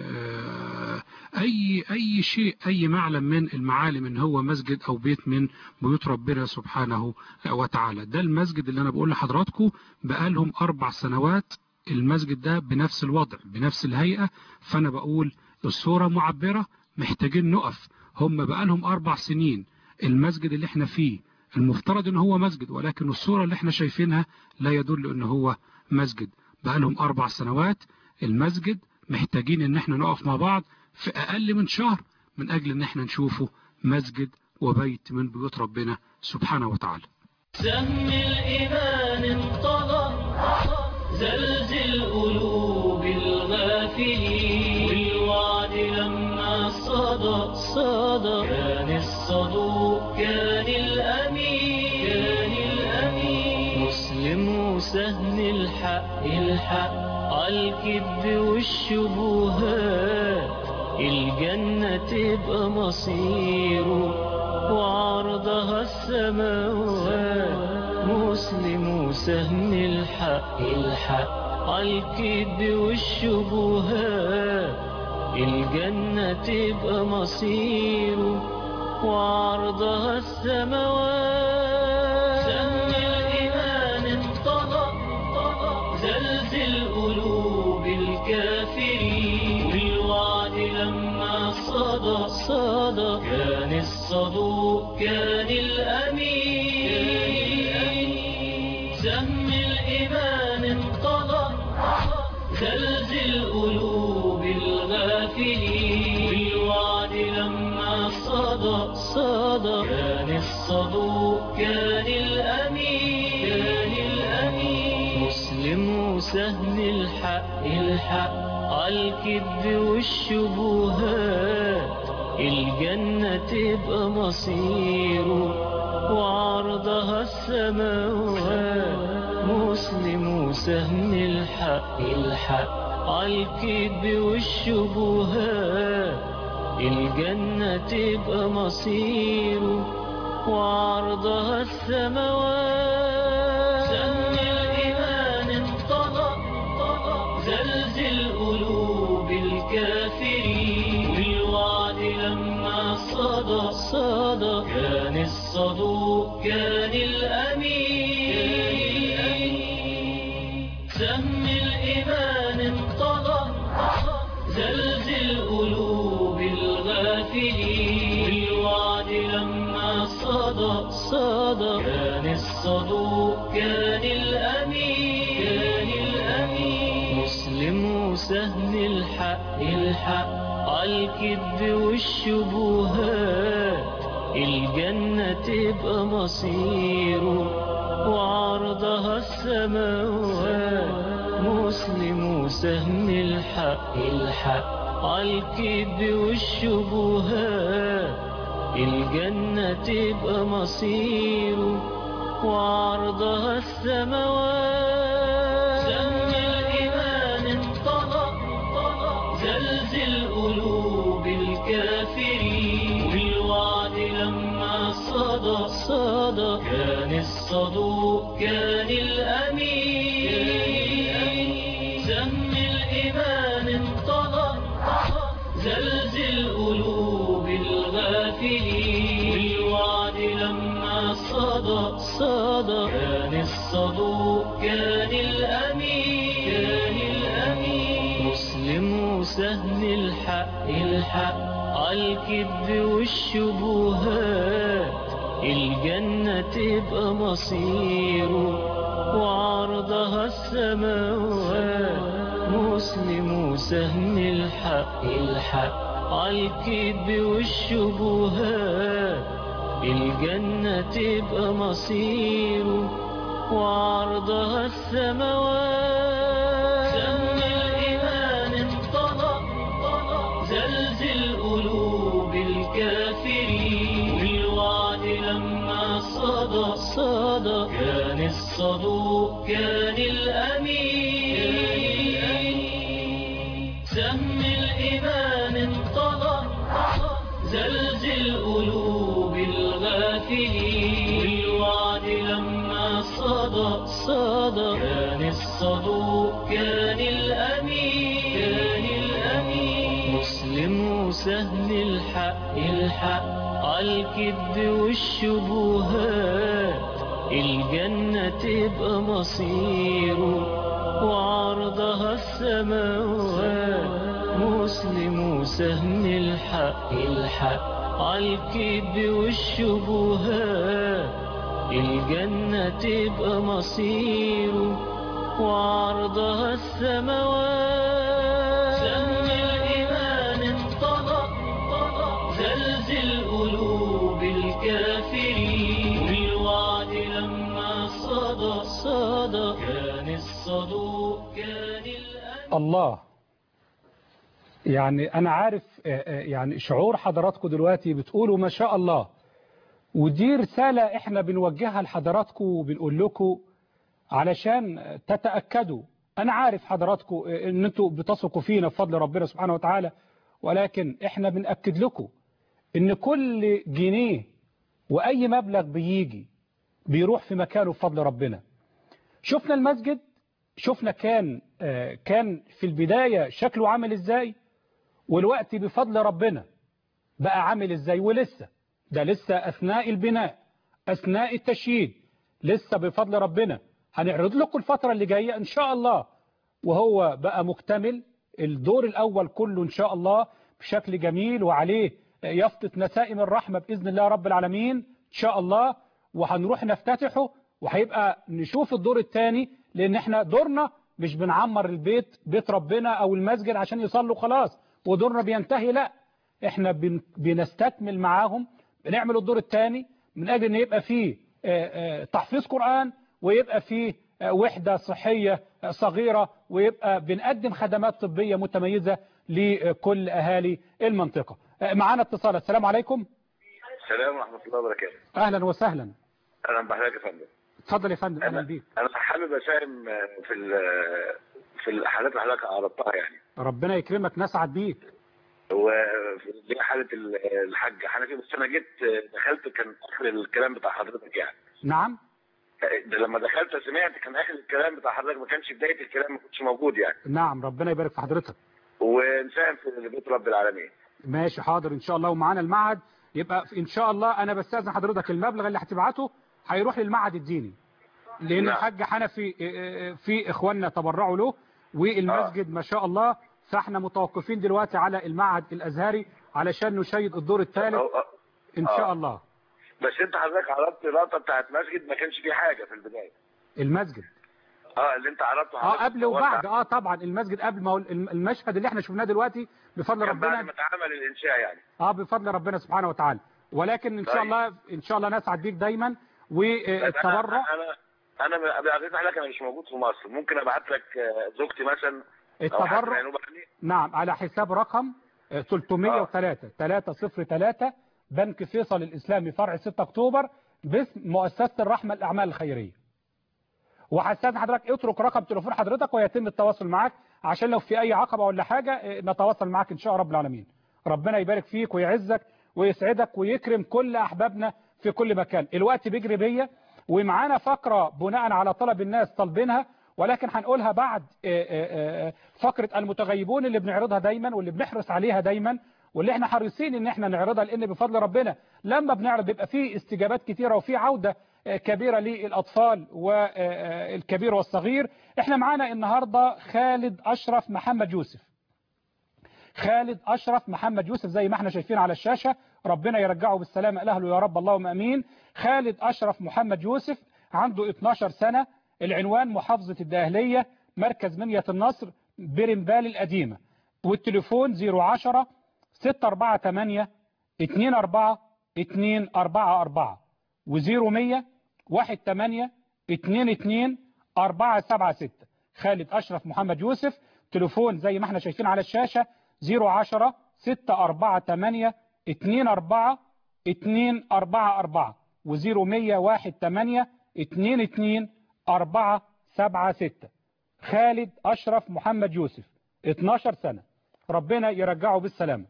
اي اي شيء اي معلم من المعالم ان هو مسجد او بيت من بيوت ربنا سبحانه وتعالى ده المسجد اللي انا بقول لحضراتكم بقالهم اربع سنوات المسجد ده بنفس الوضع بنفس الهيئة فانا بقول الصورة معبرة محتاجين نقف هم بقالهم أربع سنين المسجد اللي احنا فيه المفترض ان هو مسجد ولكن الصورة اللي احنا شايفينها لا يدل ان هو مسجد بقالهم أربع سنوات المسجد محتاجين ان احنا نقف مع بعض في أقل من شهر من أجل ان احنا نشوفه مسجد وبيت من بيوت ربنا سبحانه وتعالى سهم الإيمان انطلق زلزل قلوب الغافلين والوعد لما صدى صدى كان الصدوق كان الأمين كان الأمين مسلم وسهم الحق الحق عالكذب والشبهات الجنة تبقى مصيره وعرضها السماوات مسلم وسهم الحق الحق عالكذب والشبهات الجنة تبقى مصيره وعرضها السماوات سهم الإيمان انطلق زلزل قلوب الكافرين والوعد لما صدى صدى كان الصدوق كان الأمين سهم الإيمان انطلق زلزل قلوب الغافلين والوعد لما صدى صدى كان الصدوق كان الأمين كان الأمين مسلم وسهم الحق الحق عالكذب والشبهات الجنة تبقى مصيره وعرضها السماوات مسلم وسهم الحق الحق عالكذب والشبهات الجنة تبقى مصيره وعرضها السماوات سهم الإيمان انطلق زلزل قلوب الكافرين والوعد لما صدى صدى كان الصدوق كان الأمين سهم الإيمان انطلق زلزل قلوب الغافلين والوعد لما صدى صدى كان الصدوق كان الأمين كان الأمين مسلم وسهم الحق الحق عالكذب والشبهات الجنة تبقى مصيره وعرضها السماوات مسلم وسهم الحق الحق عالكذب والشبهات الجنة تبقى مصيره وعرضها السماوات سهم الإيمان انطلق زلزل قلوب الكافرين والوعد لما صدى صدى كان الصدوق كان الأمين سهم الإيمان انطلق زلزل قلوب الغافلين والوعد لما صدى صدى كان الصدوق كان الأمين كان الأمين مسلم وسهم الحق الحق عالكذب والشبهات الجنة تبقى مصيره وعرضها السماوات مسلم وسهم الحق الحق عالكذب والشبهات الجنة تبقى مصيره وعرضها السماوات سهم الإيمان انطلق زلزل قلوب الكافرين والوعد لما صدى صدى كان الصدوق كان الأمين سهم الإيمان انطلق زلزل قلوب الغافلين والوعد لما صدى صدى كان الصدوق كان الأمين كان الأمين مسلم وسهم الحق الحق عالكذب والشبهات الجنة تبقى مصيره وعرضها السماوات مسلم سهم الحق الحق عالكذب والشبهات الجنة تبقى مصيره وعرضها السماوات سهم الإيمان انطلق زلزل قلوب الكافرين والوعد لما صدى صدى كان الصدوق كان الأمين الله يعني أنا عارف آه، آه، يعني شعور حضراتكم دلوقتي بتقولوا ما شاء الله ودي رسالة احنا بنوجهها لحضراتكم وبنقول لكم علشان تتأكدوا أنا عارف حضراتكم آه، ان انتوا بتثقوا فينا بفضل ربنا سبحانه وتعالى ولكن احنا بنأكد لكم ان كل جنيه وأي مبلغ بيجي بيروح في مكانه بفضل ربنا شفنا المسجد شفنا كان آه، كان في البداية شكله عامل ازاي والوقت بفضل ربنا بقى عامل ازاي ولسه ده لسه أثناء البناء أثناء التشييد لسه بفضل ربنا هنعرض لكم الفترة اللي جاية إن شاء الله وهو بقى مكتمل الدور الأول كله إن شاء الله بشكل جميل وعليه يفطت نسائم الرحمة بإذن الله رب العالمين إن شاء الله وهنروح نفتتحه وهيبقى نشوف الدور الثاني لأن احنا دورنا مش بنعمر البيت بيت ربنا أو المسجد عشان يصلوا خلاص ودورنا بينتهي لا احنا بن- بنستكمل معاهم بنعمل الدور الثاني من أجل أن يبقى فيه آه، آه، تحفيظ قرآن ويبقى فيه آه، وحدة صحية آه، صغيرة ويبقى بنقدم خدمات طبية متميزة لكل أهالي المنطقة آه، معانا اتصال السلام عليكم السلام ورحمة الله وبركاته أهلا وسهلا أهلا بحضرتك يا فندم اتفضل يا فندم أهلا أنا بيك أنا حابب أساهم في ال- في الحالات اللي حضرتك عرضتها يعني ربنا يكرمك نسعد بيك وفي حالة ال- الحاج حنفي بس أنا جيت دخلت كان آخر الكلام بتاع حضرتك يعني نعم ده لما دخلت سمعت كان آخر الكلام بتاع حضرتك ما كانش بداية الكلام ما كنتش موجود يعني نعم ربنا يبارك في حضرتك ونساهم في بيت رب العالمين ماشي حاضر ان شاء الله ومعانا المعهد يبقى ان شاء الله انا بستاذن حضرتك المبلغ اللي هتبعته هيروح للمعهد الديني لان نعم. الحاج حنفي آه، آه، في اخواننا تبرعوا له والمسجد ما شاء الله فاحنا متوقفين دلوقتي على المعهد الازهري علشان نشيد الدور الثالث أو- أو- ان آه. شاء الله بس أنت حضرتك عرضت لقطة بتاعت مسجد ما كانش فيه حاجة في البداية المسجد اه اللي انت عرضته اه حضرتك قبل صورت وبعد اه طبعا المسجد قبل ما هو الم- المشهد اللي احنا شفناه دلوقتي بفضل كان بعد ربنا ما اتعمل الإنشاء يعني اه بفضل ربنا سبحانه وتعالى ولكن ان شاء طيب. الله ان شاء الله نسعد بيك دايما طيب والتبرع انا انا انا قبل عرضت حضرتك انا مش موجود في مصر ممكن ابعت لك آه، زوجتي مثلا او حد التبرع يعني وبعدين نعم على حساب رقم آه، 303 303 بنك فيصل الإسلامي فرع 6 أكتوبر باسم مؤسسة الرحمة الأعمال الخيرية وهستاذن حضرتك اترك رقم تليفون حضرتك ويتم التواصل معك عشان لو في أي عقبة ولا حاجة آه، نتواصل معك إن شاء رب العالمين ربنا يبارك فيك ويعزك ويسعدك ويكرم كل أحبابنا في كل مكان الوقت بيجري بيا ومعانا فقرة بناء على طلب الناس طالبينها ولكن هنقولها بعد آه، آه، آه، فقرة المتغيبون اللي بنعرضها دايما واللي بنحرص عليها دايما واللي احنا حريصين ان احنا نعرضها لان بفضل ربنا لما بنعرض بيبقى فيه استجابات كتيرة وفي عودة آه، كبيرة للأطفال والكبير والصغير احنا معانا النهاردة خالد أشرف محمد يوسف خالد أشرف محمد يوسف زي ما احنا شايفين على الشاشة ربنا يرجعه بالسلامة لأهله يا رب اللهم أمين خالد أشرف محمد يوسف عنده 12 سنة العنوان محافظة الداهلية مركز منية النصر برمبال القديمة والتليفون 010 648 24 244 و0100 18 22 476 خالد أشرف محمد يوسف تليفون زي ما احنا شايفين على الشاشة 010 648 24 244 و0100 18 22 476 خالد أشرف محمد يوسف 12 سنة ربنا يرجعه بالسلامة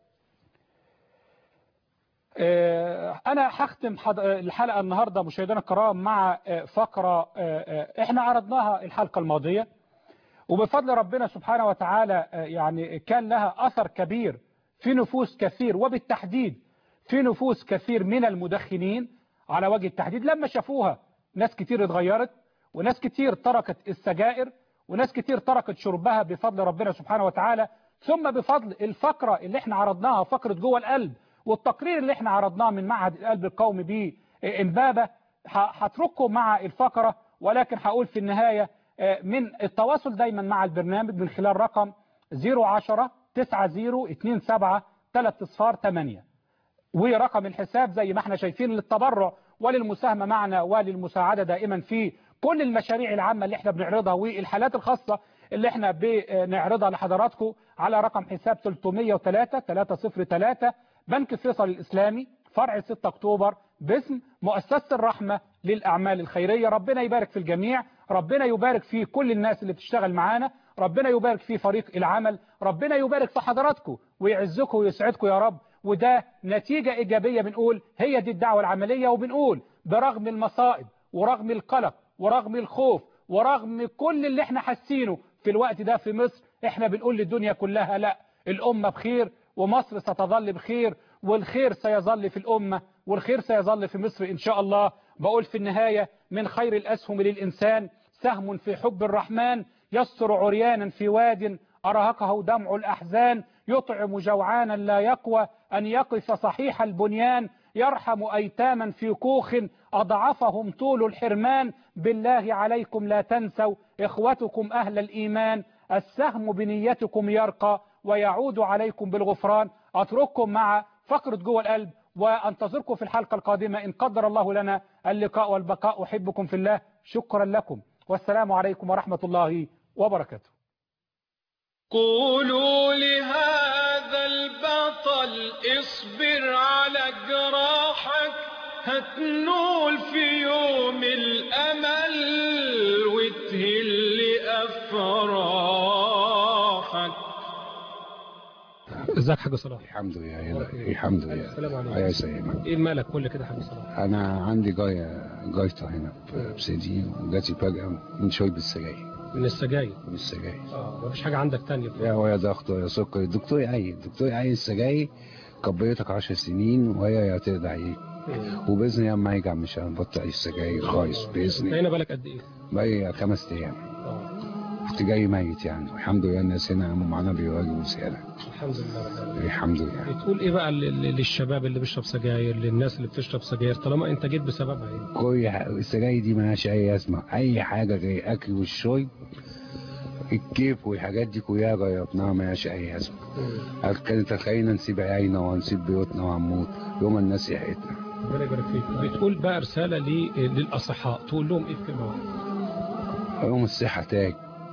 آه، أنا هختم حض- آه، الحلقة النهاردة مشاهدينا الكرام مع آه، فقرة آه، آه، احنا عرضناها الحلقة الماضية وبفضل ربنا سبحانه وتعالى آه، يعني كان لها أثر كبير في نفوس كثير وبالتحديد في نفوس كثير من المدخنين على وجه التحديد لما شافوها ناس كتير اتغيرت وناس كتير تركت السجائر وناس كتير تركت شربها بفضل ربنا سبحانه وتعالى ثم بفضل الفقرة اللي احنا عرضناها فقرة جوه القلب والتقرير اللي احنا عرضناه من معهد القلب القومي بإمبابة هترككم مع الفقرة ولكن هقول في النهاية من التواصل دايما مع البرنامج من خلال رقم 010 90 27 3 صفار 8 ورقم الحساب زي ما احنا شايفين للتبرع وللمساهمة معنا وللمساعدة دائما في كل المشاريع العامة اللي احنا بنعرضها والحالات الخاصة اللي احنا بنعرضها لحضراتكم على رقم حساب 303 303 بنك فيصل الإسلامي فرع 6 أكتوبر باسم مؤسسة الرحمة للأعمال الخيرية ربنا يبارك في الجميع ربنا يبارك في كل الناس اللي بتشتغل معانا ربنا يبارك في فريق العمل ربنا يبارك في حضراتكم ويعزكم ويسعدكم يا رب وده نتيجة إيجابية بنقول هي دي الدعوة العملية وبنقول برغم المصائب ورغم القلق ورغم الخوف ورغم كل اللي احنا حاسينه في الوقت ده في مصر احنا بنقول للدنيا كلها لا الأمة بخير ومصر ستظل بخير والخير سيظل في الأمة والخير سيظل في مصر إن شاء الله بقول في النهاية من خير الأسهم للإنسان سهم في حب الرحمن يستر عريانا في واد أرهقه دمع الأحزان يطعم جوعانا لا يقوى أن يقف صحيح البنيان يرحم أيتاما في كوخ أضعفهم طول الحرمان بالله عليكم لا تنسوا إخوتكم أهل الإيمان السهم بنيتكم يرقى ويعود عليكم بالغفران أترككم مع فقرة جوه القلب وأنتظركم في الحلقة القادمة إن قدر الله لنا اللقاء والبقاء أحبكم في الله شكرا لكم والسلام عليكم ورحمة الله وبركاته قولوا لهذا البطل اصبر على جراحك هتنول في يوم الأمل وتهل أفراحك ازيك حاج صلاح الحمد لله الحمد لله السلام عليكم يا سلام ايه مالك كل كده حاج صلاح انا عندي جايه جايطه هنا في بسيدي وجاتي فجاه من شرب السجاير من السجاير من السجاير اه مفيش حاجة عندك تانية يا ويا ضغط ويا سكر الدكتور يعين الدكتور يعين السجاير كبرتك 10 سنين وهي هترضع ايه وباذن الله لما يرجع مش هنبطل السجاير خالص باذن انت الله هنا بالك قد ايه بقى خمس ايام اه كنت جاي ميت يعني والحمد لله الناس هنا قاموا معانا بيواجهوا زياده الحمد لله رب العالمين الحمد لله بتقول ايه بقى لل- لل- للشباب اللي بيشرب سجاير للناس اللي بتشرب سجاير طالما انت جيت بسببها ايه كل ح- السجاير دي مالهاش اي لازمه اي حاجه غير الاكل والشرب الكيف والحاجات دي كلها جربناها مالهاش اي لازمه كانت تخيلنا نسيب عيالنا ونسيب بيوتنا وهنموت يوم الناس يحيتنا ربنا يبارك فيك بتقول بقى رسالة لي- للأصحاء تقول لهم ايه في كلمة واحدة يوم الصحة تاج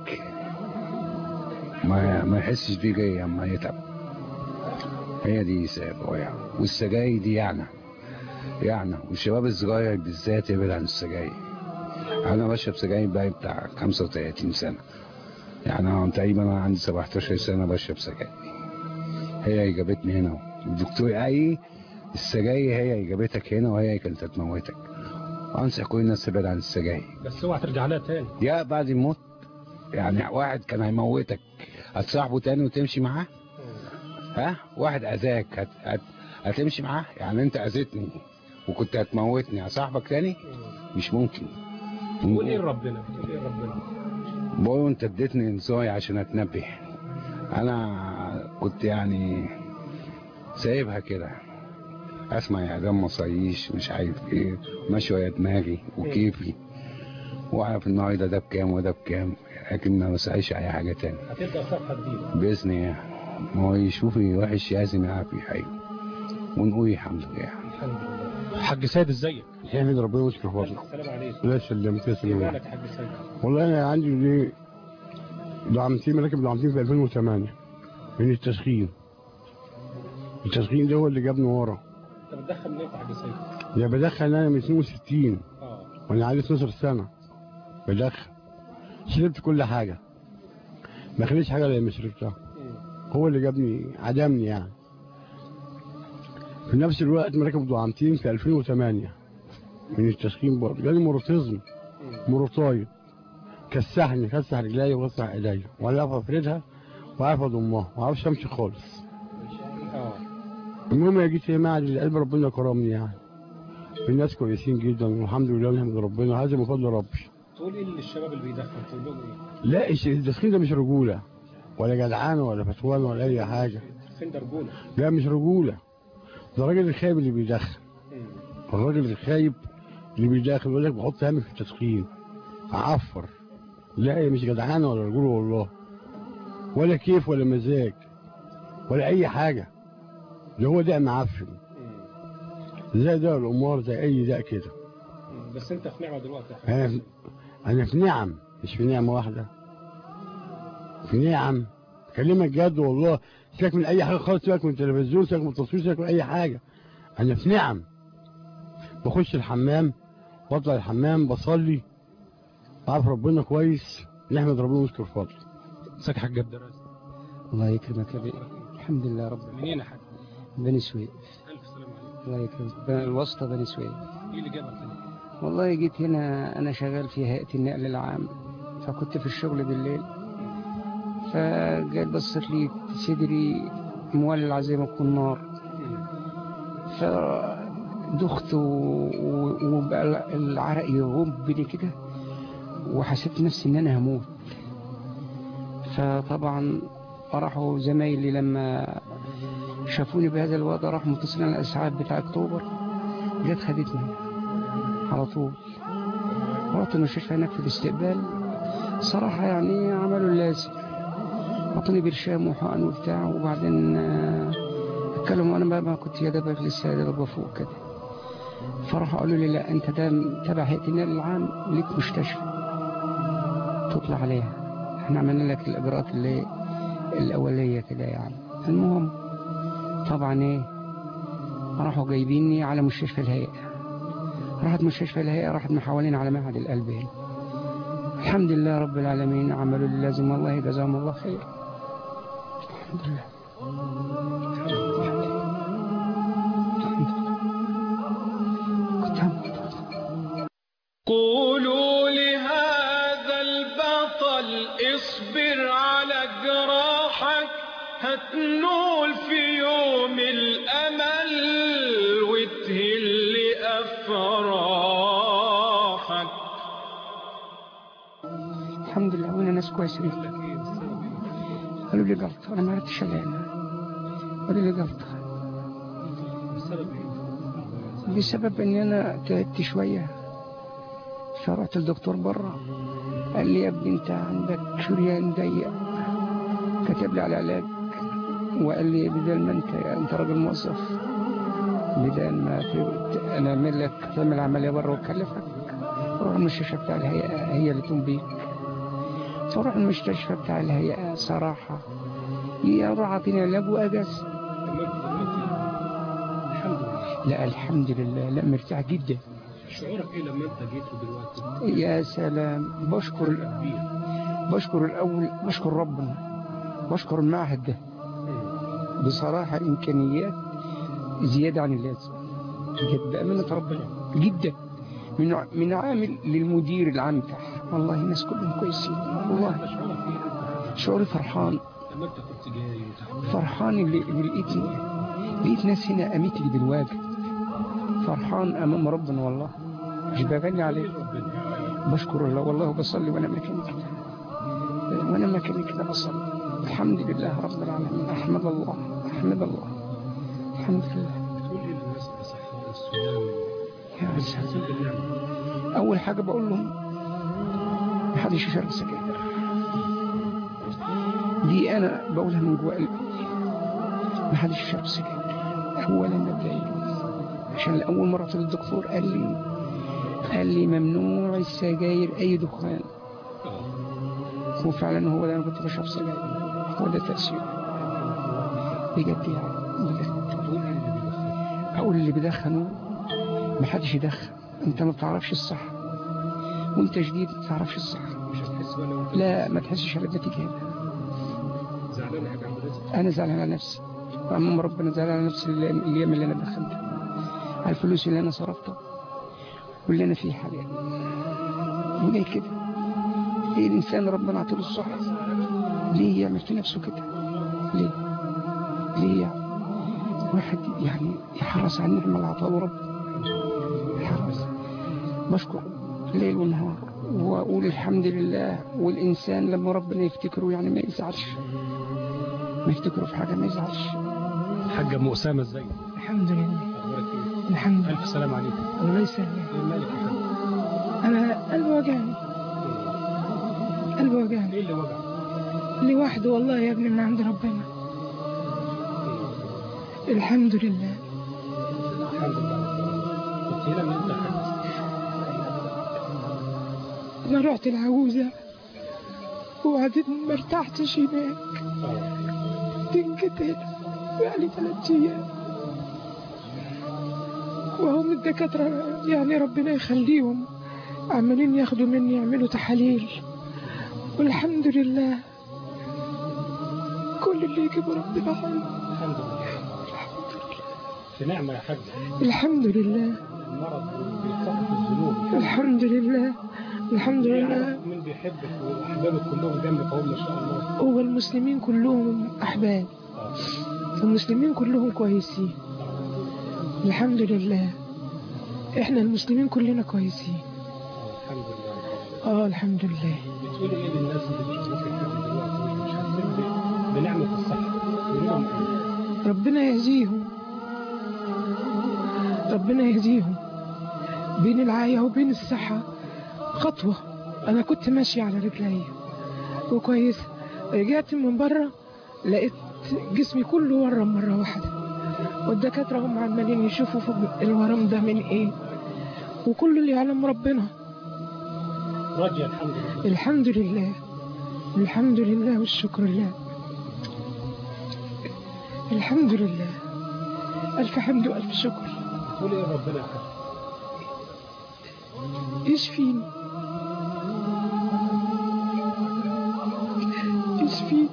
ما ما يحسش بيه جاي اما يتعب هي دي سبب يعني والسجاير دي يعني يعني والشباب الصغير بالذات يبعد عن السجاير انا بشرب سجاير بقى بتاع 35 سنة يعني انا تقريبا انا عندي 17 سنة بشرب سجاير هي اللي جابتني هنا الدكتور قال السجاير هي اللي جابتك هنا وهي اللي كانت هتموتك وانصح كل الناس تبعد عن السجاير بس اوعى ترجع لها تاني يا بعد الموت يعني واحد كان هيموتك هتصاحبه تاني وتمشي معاه ها واحد اذاك هت... هت... هتمشي معاه يعني انت اذيتني وكنت هتموتني هصاحبك تاني مش ممكن تقول ايه لربنا تقول ايه لربنا بقول انت اديتني انذار عشان اتنبه انا كنت يعني سايبها كده اسمع اعلام مصايش مش عارف ايه ماشي ويا دماغي وكيفي واعرف النهارده ده بكام وده بكام لكن ما بسعيش اي حاجه تاني هتبدأ صفحة جديدة باذن الله ما هو يشوفي وحش لازم يعرف يحيي ونقول الحمد لله الحمد لله حاج سيد ازيك يحمد ربنا ويشكر فضله السلام عليكم الله يسلمك يا ايه سلام مالك يا حاج سيد والله انا عندي دي دعمتين مراكب دعمتين في 2008 من التسخين التسخين ده هو اللي جابني ورا انت بتدخل منين يا حاج سيد ده بدخل انا من 62 اه وانا عندي 12 سنه بدخل شربت كل حاجه ما خليش حاجه لما شربتها هو اللي جابني عدمني يعني في نفس الوقت مركب دعامتين في 2008 من التسخين برضه جالي مروتيزم مروطايد كسحني كسح رجلي وكسح ايديا ولا اعرف افردها وعارف اضمها ما اعرفش امشي خالص اه المهم يا جيت هنا اللي قلب ربنا كرمني يعني الناس كويسين جدا والحمد لله ونحمد ربنا هذا من فضل ربي تقول ايه للشباب اللي بيدخن تقول لهم ايه لا الش- التسخين ده مش رجوله ولا جدعانه ولا فتوان ولا اي حاجه فين ده رجوله لا مش رجوله ده الراجل الخايب اللي بيدخن الراجل الخايب اللي بيدخن يقول لك بحط همي في التدخين اعفر لا هي مش جدعانه ولا رجوله والله ولا كيف ولا مزاج ولا اي حاجه ده هو داء معفن زي داء الامار زي اي داء كده بس انت في نعمه دلوقتي يا حبيبي. انا انا في نعم مش في نعمه واحده في نعم كلمك جد والله سيبك من اي حاجه خالص سيبك من التلفزيون سيبك من التصوير سيبك من اي حاجه انا في نعم بخش الحمام بطلع الحمام بصلي بعرف ربنا كويس نحمد ربنا ونشكر فضله ازيك يا حاج عبد الرازق الله يكرمك يا بيه الحمد لله رب منين يا حاج بني سويف الف سلام عليك الله يكرمك ب- الواسطة بني سويف ايه اللي جابك هنا والله جيت هنا أنا شغال في هيئة النقل العام فكنت في الشغل بالليل فجيت بصيت لي صدري مولع زي ما يكون نار فدخت و- و- وبقى العرق يغبني كده وحسيت نفسي إن أنا هموت فطبعا راحوا زمايلي لما شافوني بهذا الوضع راحوا متصلين على الإسعاف بتاع أكتوبر جت خدتني على طول رحت المستشفى هناك في الاستقبال صراحة يعني عملوا اللازم عطوني برشام وحقن وبتاع وبعدين آه، اتكلموا وانا ما- ما كنت يا دوبك لسه يا دوبك بفوق كده فراحوا قالوا لي لا انت ده تبع هيئة النقل العام ليك مستشفى تطلع عليها احنا عملنا لك الاجراءات اللي الاولية كده يعني المهم طبعا ايه راحوا جايبيني على مستشفى الهيئة راحت مستشفى الهيئة راحت محولين على معهد القلب هنا الحمد لله رب العالمين عملوا اللي لازم والله جزاهم الله خير الحمد لله كنت هموت قولوا لهذا البطل اصبر على جراحك هتنول في يوم الأمل وتهل أفراحك الحمد لله وانا ناس كويسين قالوا لي جلطة انا ما عرفتش الاقيها قالوا لي جلطة بسبب ان انا تعبت شوية فرحت الدكتور بره قال لي يا ابني انت عندك شريان ضيق كتب لي على علاج وقال لي بدل ما انت انت راجل موظف بدل ما ت- انا اعمل لك تعمل عمليه بره واكلفك روح المستشفى بتاع الهيئه هي اللي تقوم بيك فروح المستشفى بتاع الهيئه صراحه يروح عاطيني علاج واجازه لا الحمد لله لا مرتاح جدا شعورك ايه لما انت جيت دلوقتي يا سلام بشكر بشكر الأول بشكر ربنا بشكر المعهد ده بصراحة الإمكانيات زيادة عن اللازم بجد بأمانة ربنا جدا من ع- من عامل للمدير العام بتاعها والله الناس كلهم كويسين والله شعوري فرحان لما انت كنت جاي وتعبان فرحان اللي اللي لقيت لقيت ناس هنا قامت لي بالواجب فرحان امام ربنا والله مش بغني عليه بشكر الله والله بصلي وانا مكاني كده وانا مكاني كده بصلي الحمد لله رب العالمين احمد الله احمد الله الحمد لله تقول ايه للناس الاصحاء السودان يا حاسين بالنعمه اول حاجه بقول لهم محدش يشرب سجاير دي انا بقولها من جوا قلبي محدش يشرب سجاير اولا مبدئيا عشان اول مره رحت للدكتور قال لي قال لي ممنوع السجاير اي دخان وفعلا هو ده انا كنت بشرب سجاير هو ده تاثير بجد يعني بجد اقول اللي بيدخنوا محدش يدخن انت ما بتعرفش الصح وانت جديد ما بتعرفش الصح مش هتحس بقى لو انت لا ما تحسش على النتيجه هنا زعلان يا حاج عبد الرازق انا زعلان على نفسي وامام ربنا زعلان على نفسي اللي- الايام اللي انا دخلتها على الفلوس اللي انا صرفتها واللي انا فيه حاليا وليه كده ليه الانسان ربنا عطيله الصحه ليه يعمل في نفسه كده ليه ليه يعني واحد يعني يحرص على النعمه اللي عطاه ربنا يحرص بشكر ليل ونهار واقول الحمد لله والانسان لما ربنا يفتكره يعني ما يزعلش ما يفتكره في حاجه ما يزعلش حاجة ام اسامه ازاي الحمد لله اخبارك ايه الحمد لله الف سلام عليكم الله يسلمك ايه مالك يا حاج انا قلبي وجعني قلبي وجعني ايه اللي وجع لوحده والله يا ابني من عند ربنا الحمد لله الحمد لله كنت هنا من امتى يا حاج انا رحت العجوزة وبعدين ما ارتحتش هناك تنكت هنا بقالي ثلاث ايام وهم الدكاترة يعني ربنا يخليهم عمالين ياخدوا مني يعملوا تحاليل والحمد لله كل اللي يجيبه ربنا حلو الحمد لله في نعمة يا حاج الحمد لله المرض بيتصرف الذنوب الحمد لله الحمد لله يعرف مين بيحبك واحبابك كلهم جنبك اهو ما شاء الله هو المسلمين كلهم أحباب المسلمين كلهم كويسين الحمد لله احنا المسلمين كلنا كويسين الحمد لله اه الحمد لله بتقولي ايه للناس اللي بتشوفك كده دلوقتي مش حاسين ب- بنعمة الصحة تقولي لهم ايه ربنا يهديهم ربنا يهديهم بين العاية وبين الصحة خطوة أنا كنت ماشية على رجلي وكويس رجعت من بره لقيت جسمي كله ورم مرة واحدة والدكاترة هم عمالين يشوفوا في الورم ده من ايه وكل اللي يعلم ربنا راضية الحمد لله الحمد لله الحمد لله والشكر لله الحمد لله ألف حمد وألف شكر تقولي ايه ربنا يا حاج يشفيني يشفيني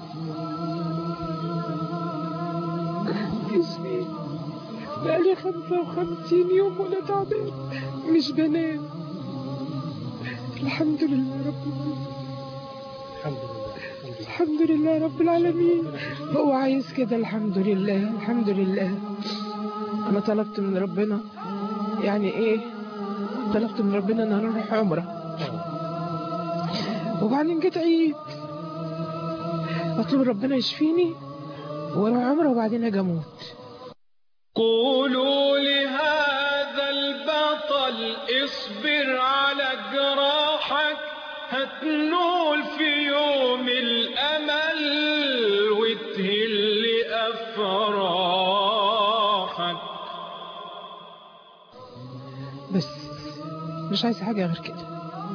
يشفيني بقالي خمسة وخمسين يوم وأنا تعبان مش بنام الحمد لله رب العالمين الحمد لله الحمد لله الحمد لله رب العالمين هو عايز كده الحمد لله الحمد لله أنا طلبت من ربنا يعني إيه طلبت من ربنا إن أنا أروح عمرة وبعدين جيت عيد أطلب ربنا يشفيني وأروح عمرة وبعدين أجي أموت قولوا لهذا البطل اصبر على جراحك هتنول في يوم الأمل وتهل أفراحك بس مش عايز حاجة غير كده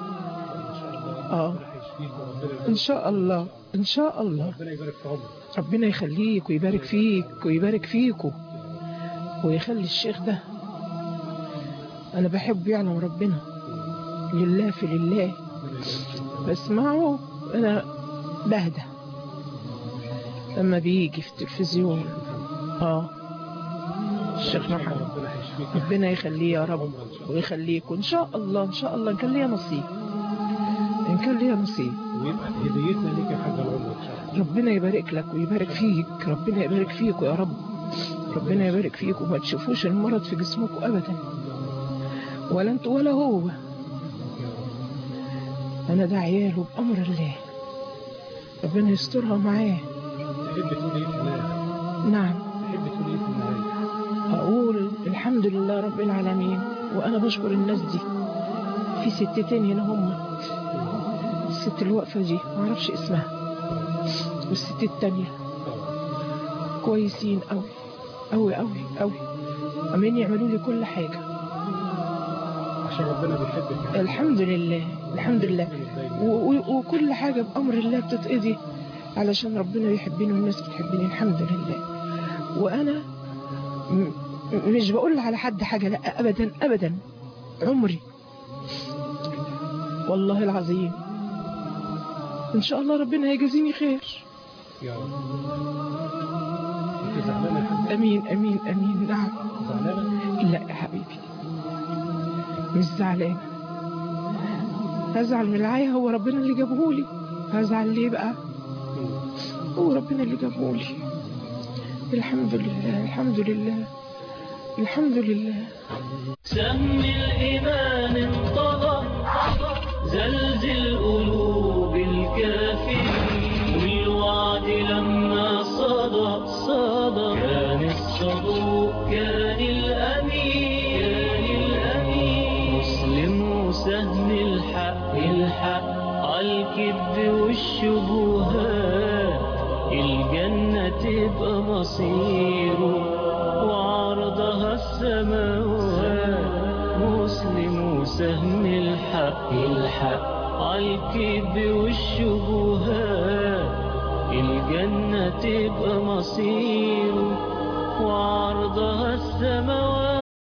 اه ان شاء الله ان شاء الله ربنا يبارك في عمرك ربنا يخليك ويبارك فيك ويبارك فيكو ويخلي الشيخ ده انا بحبه يعلم ربنا لله في لله بسمعه انا بهدى لما بيجي في التلفزيون اه الشيخ محمد ربنا هيشفيك ربنا يخليه يا رب ويخليك وان شاء الله ان شاء الله ان كان ليا نصيب ان كان ليا نصيب ويبقى هديتنا ليك يا حاج العمر ان شاء الله ربنا يبارك لك ويبارك فيك ربنا يبارك فيك يا رب ربنا يبارك فيك وما تشوفوش المرض في جسمكم ابدا ولا انت ولا هو انا ده عياله بامر الله ربنا يسترها معاه تحب تقول ايه في النهاية نعم تحب تقول ايه في النهاية اقول الحمد لله رب العالمين وانا بشكر الناس دي في ستتين هنا هم الست اللي واقفه دي ما اعرفش اسمها والست التانية كويسين قوي قوي قوي قوي عمالين يعملوا لي كل حاجه عشان ربنا بيحبك الحمد لله الحمد لله و- و- وكل حاجه بامر الله بتتقضي علشان ربنا بيحبني والناس بتحبني الحمد لله وانا م- م- مش بقول على حد حاجه لا ابدا ابدا عمري والله العظيم ان شاء الله ربنا هيجازيني خير يا رب انت زعلانة يا حاج امين امين امين نعم زعلانة لا يا حبيبي مش زعلان هزعل من العيا هو ربنا اللي جابهولي هزعل ليه بقى هو ربنا اللي جابهولي الحمد لله الحمد لله الحمد لله سم الإيمان انطلق زلزل قلوب الكافرين والوعد لما صدى صدى كان الصدوق كان الأمين كان الأمين مسلم وسهم الحق الحق عالكذب والشبهات الجنة تبقى مصيره وعرضها السماوات مسلم وسهم الحق الحق عالكذب والشبهات الجنة تبقى مصيره وعرضها السماوات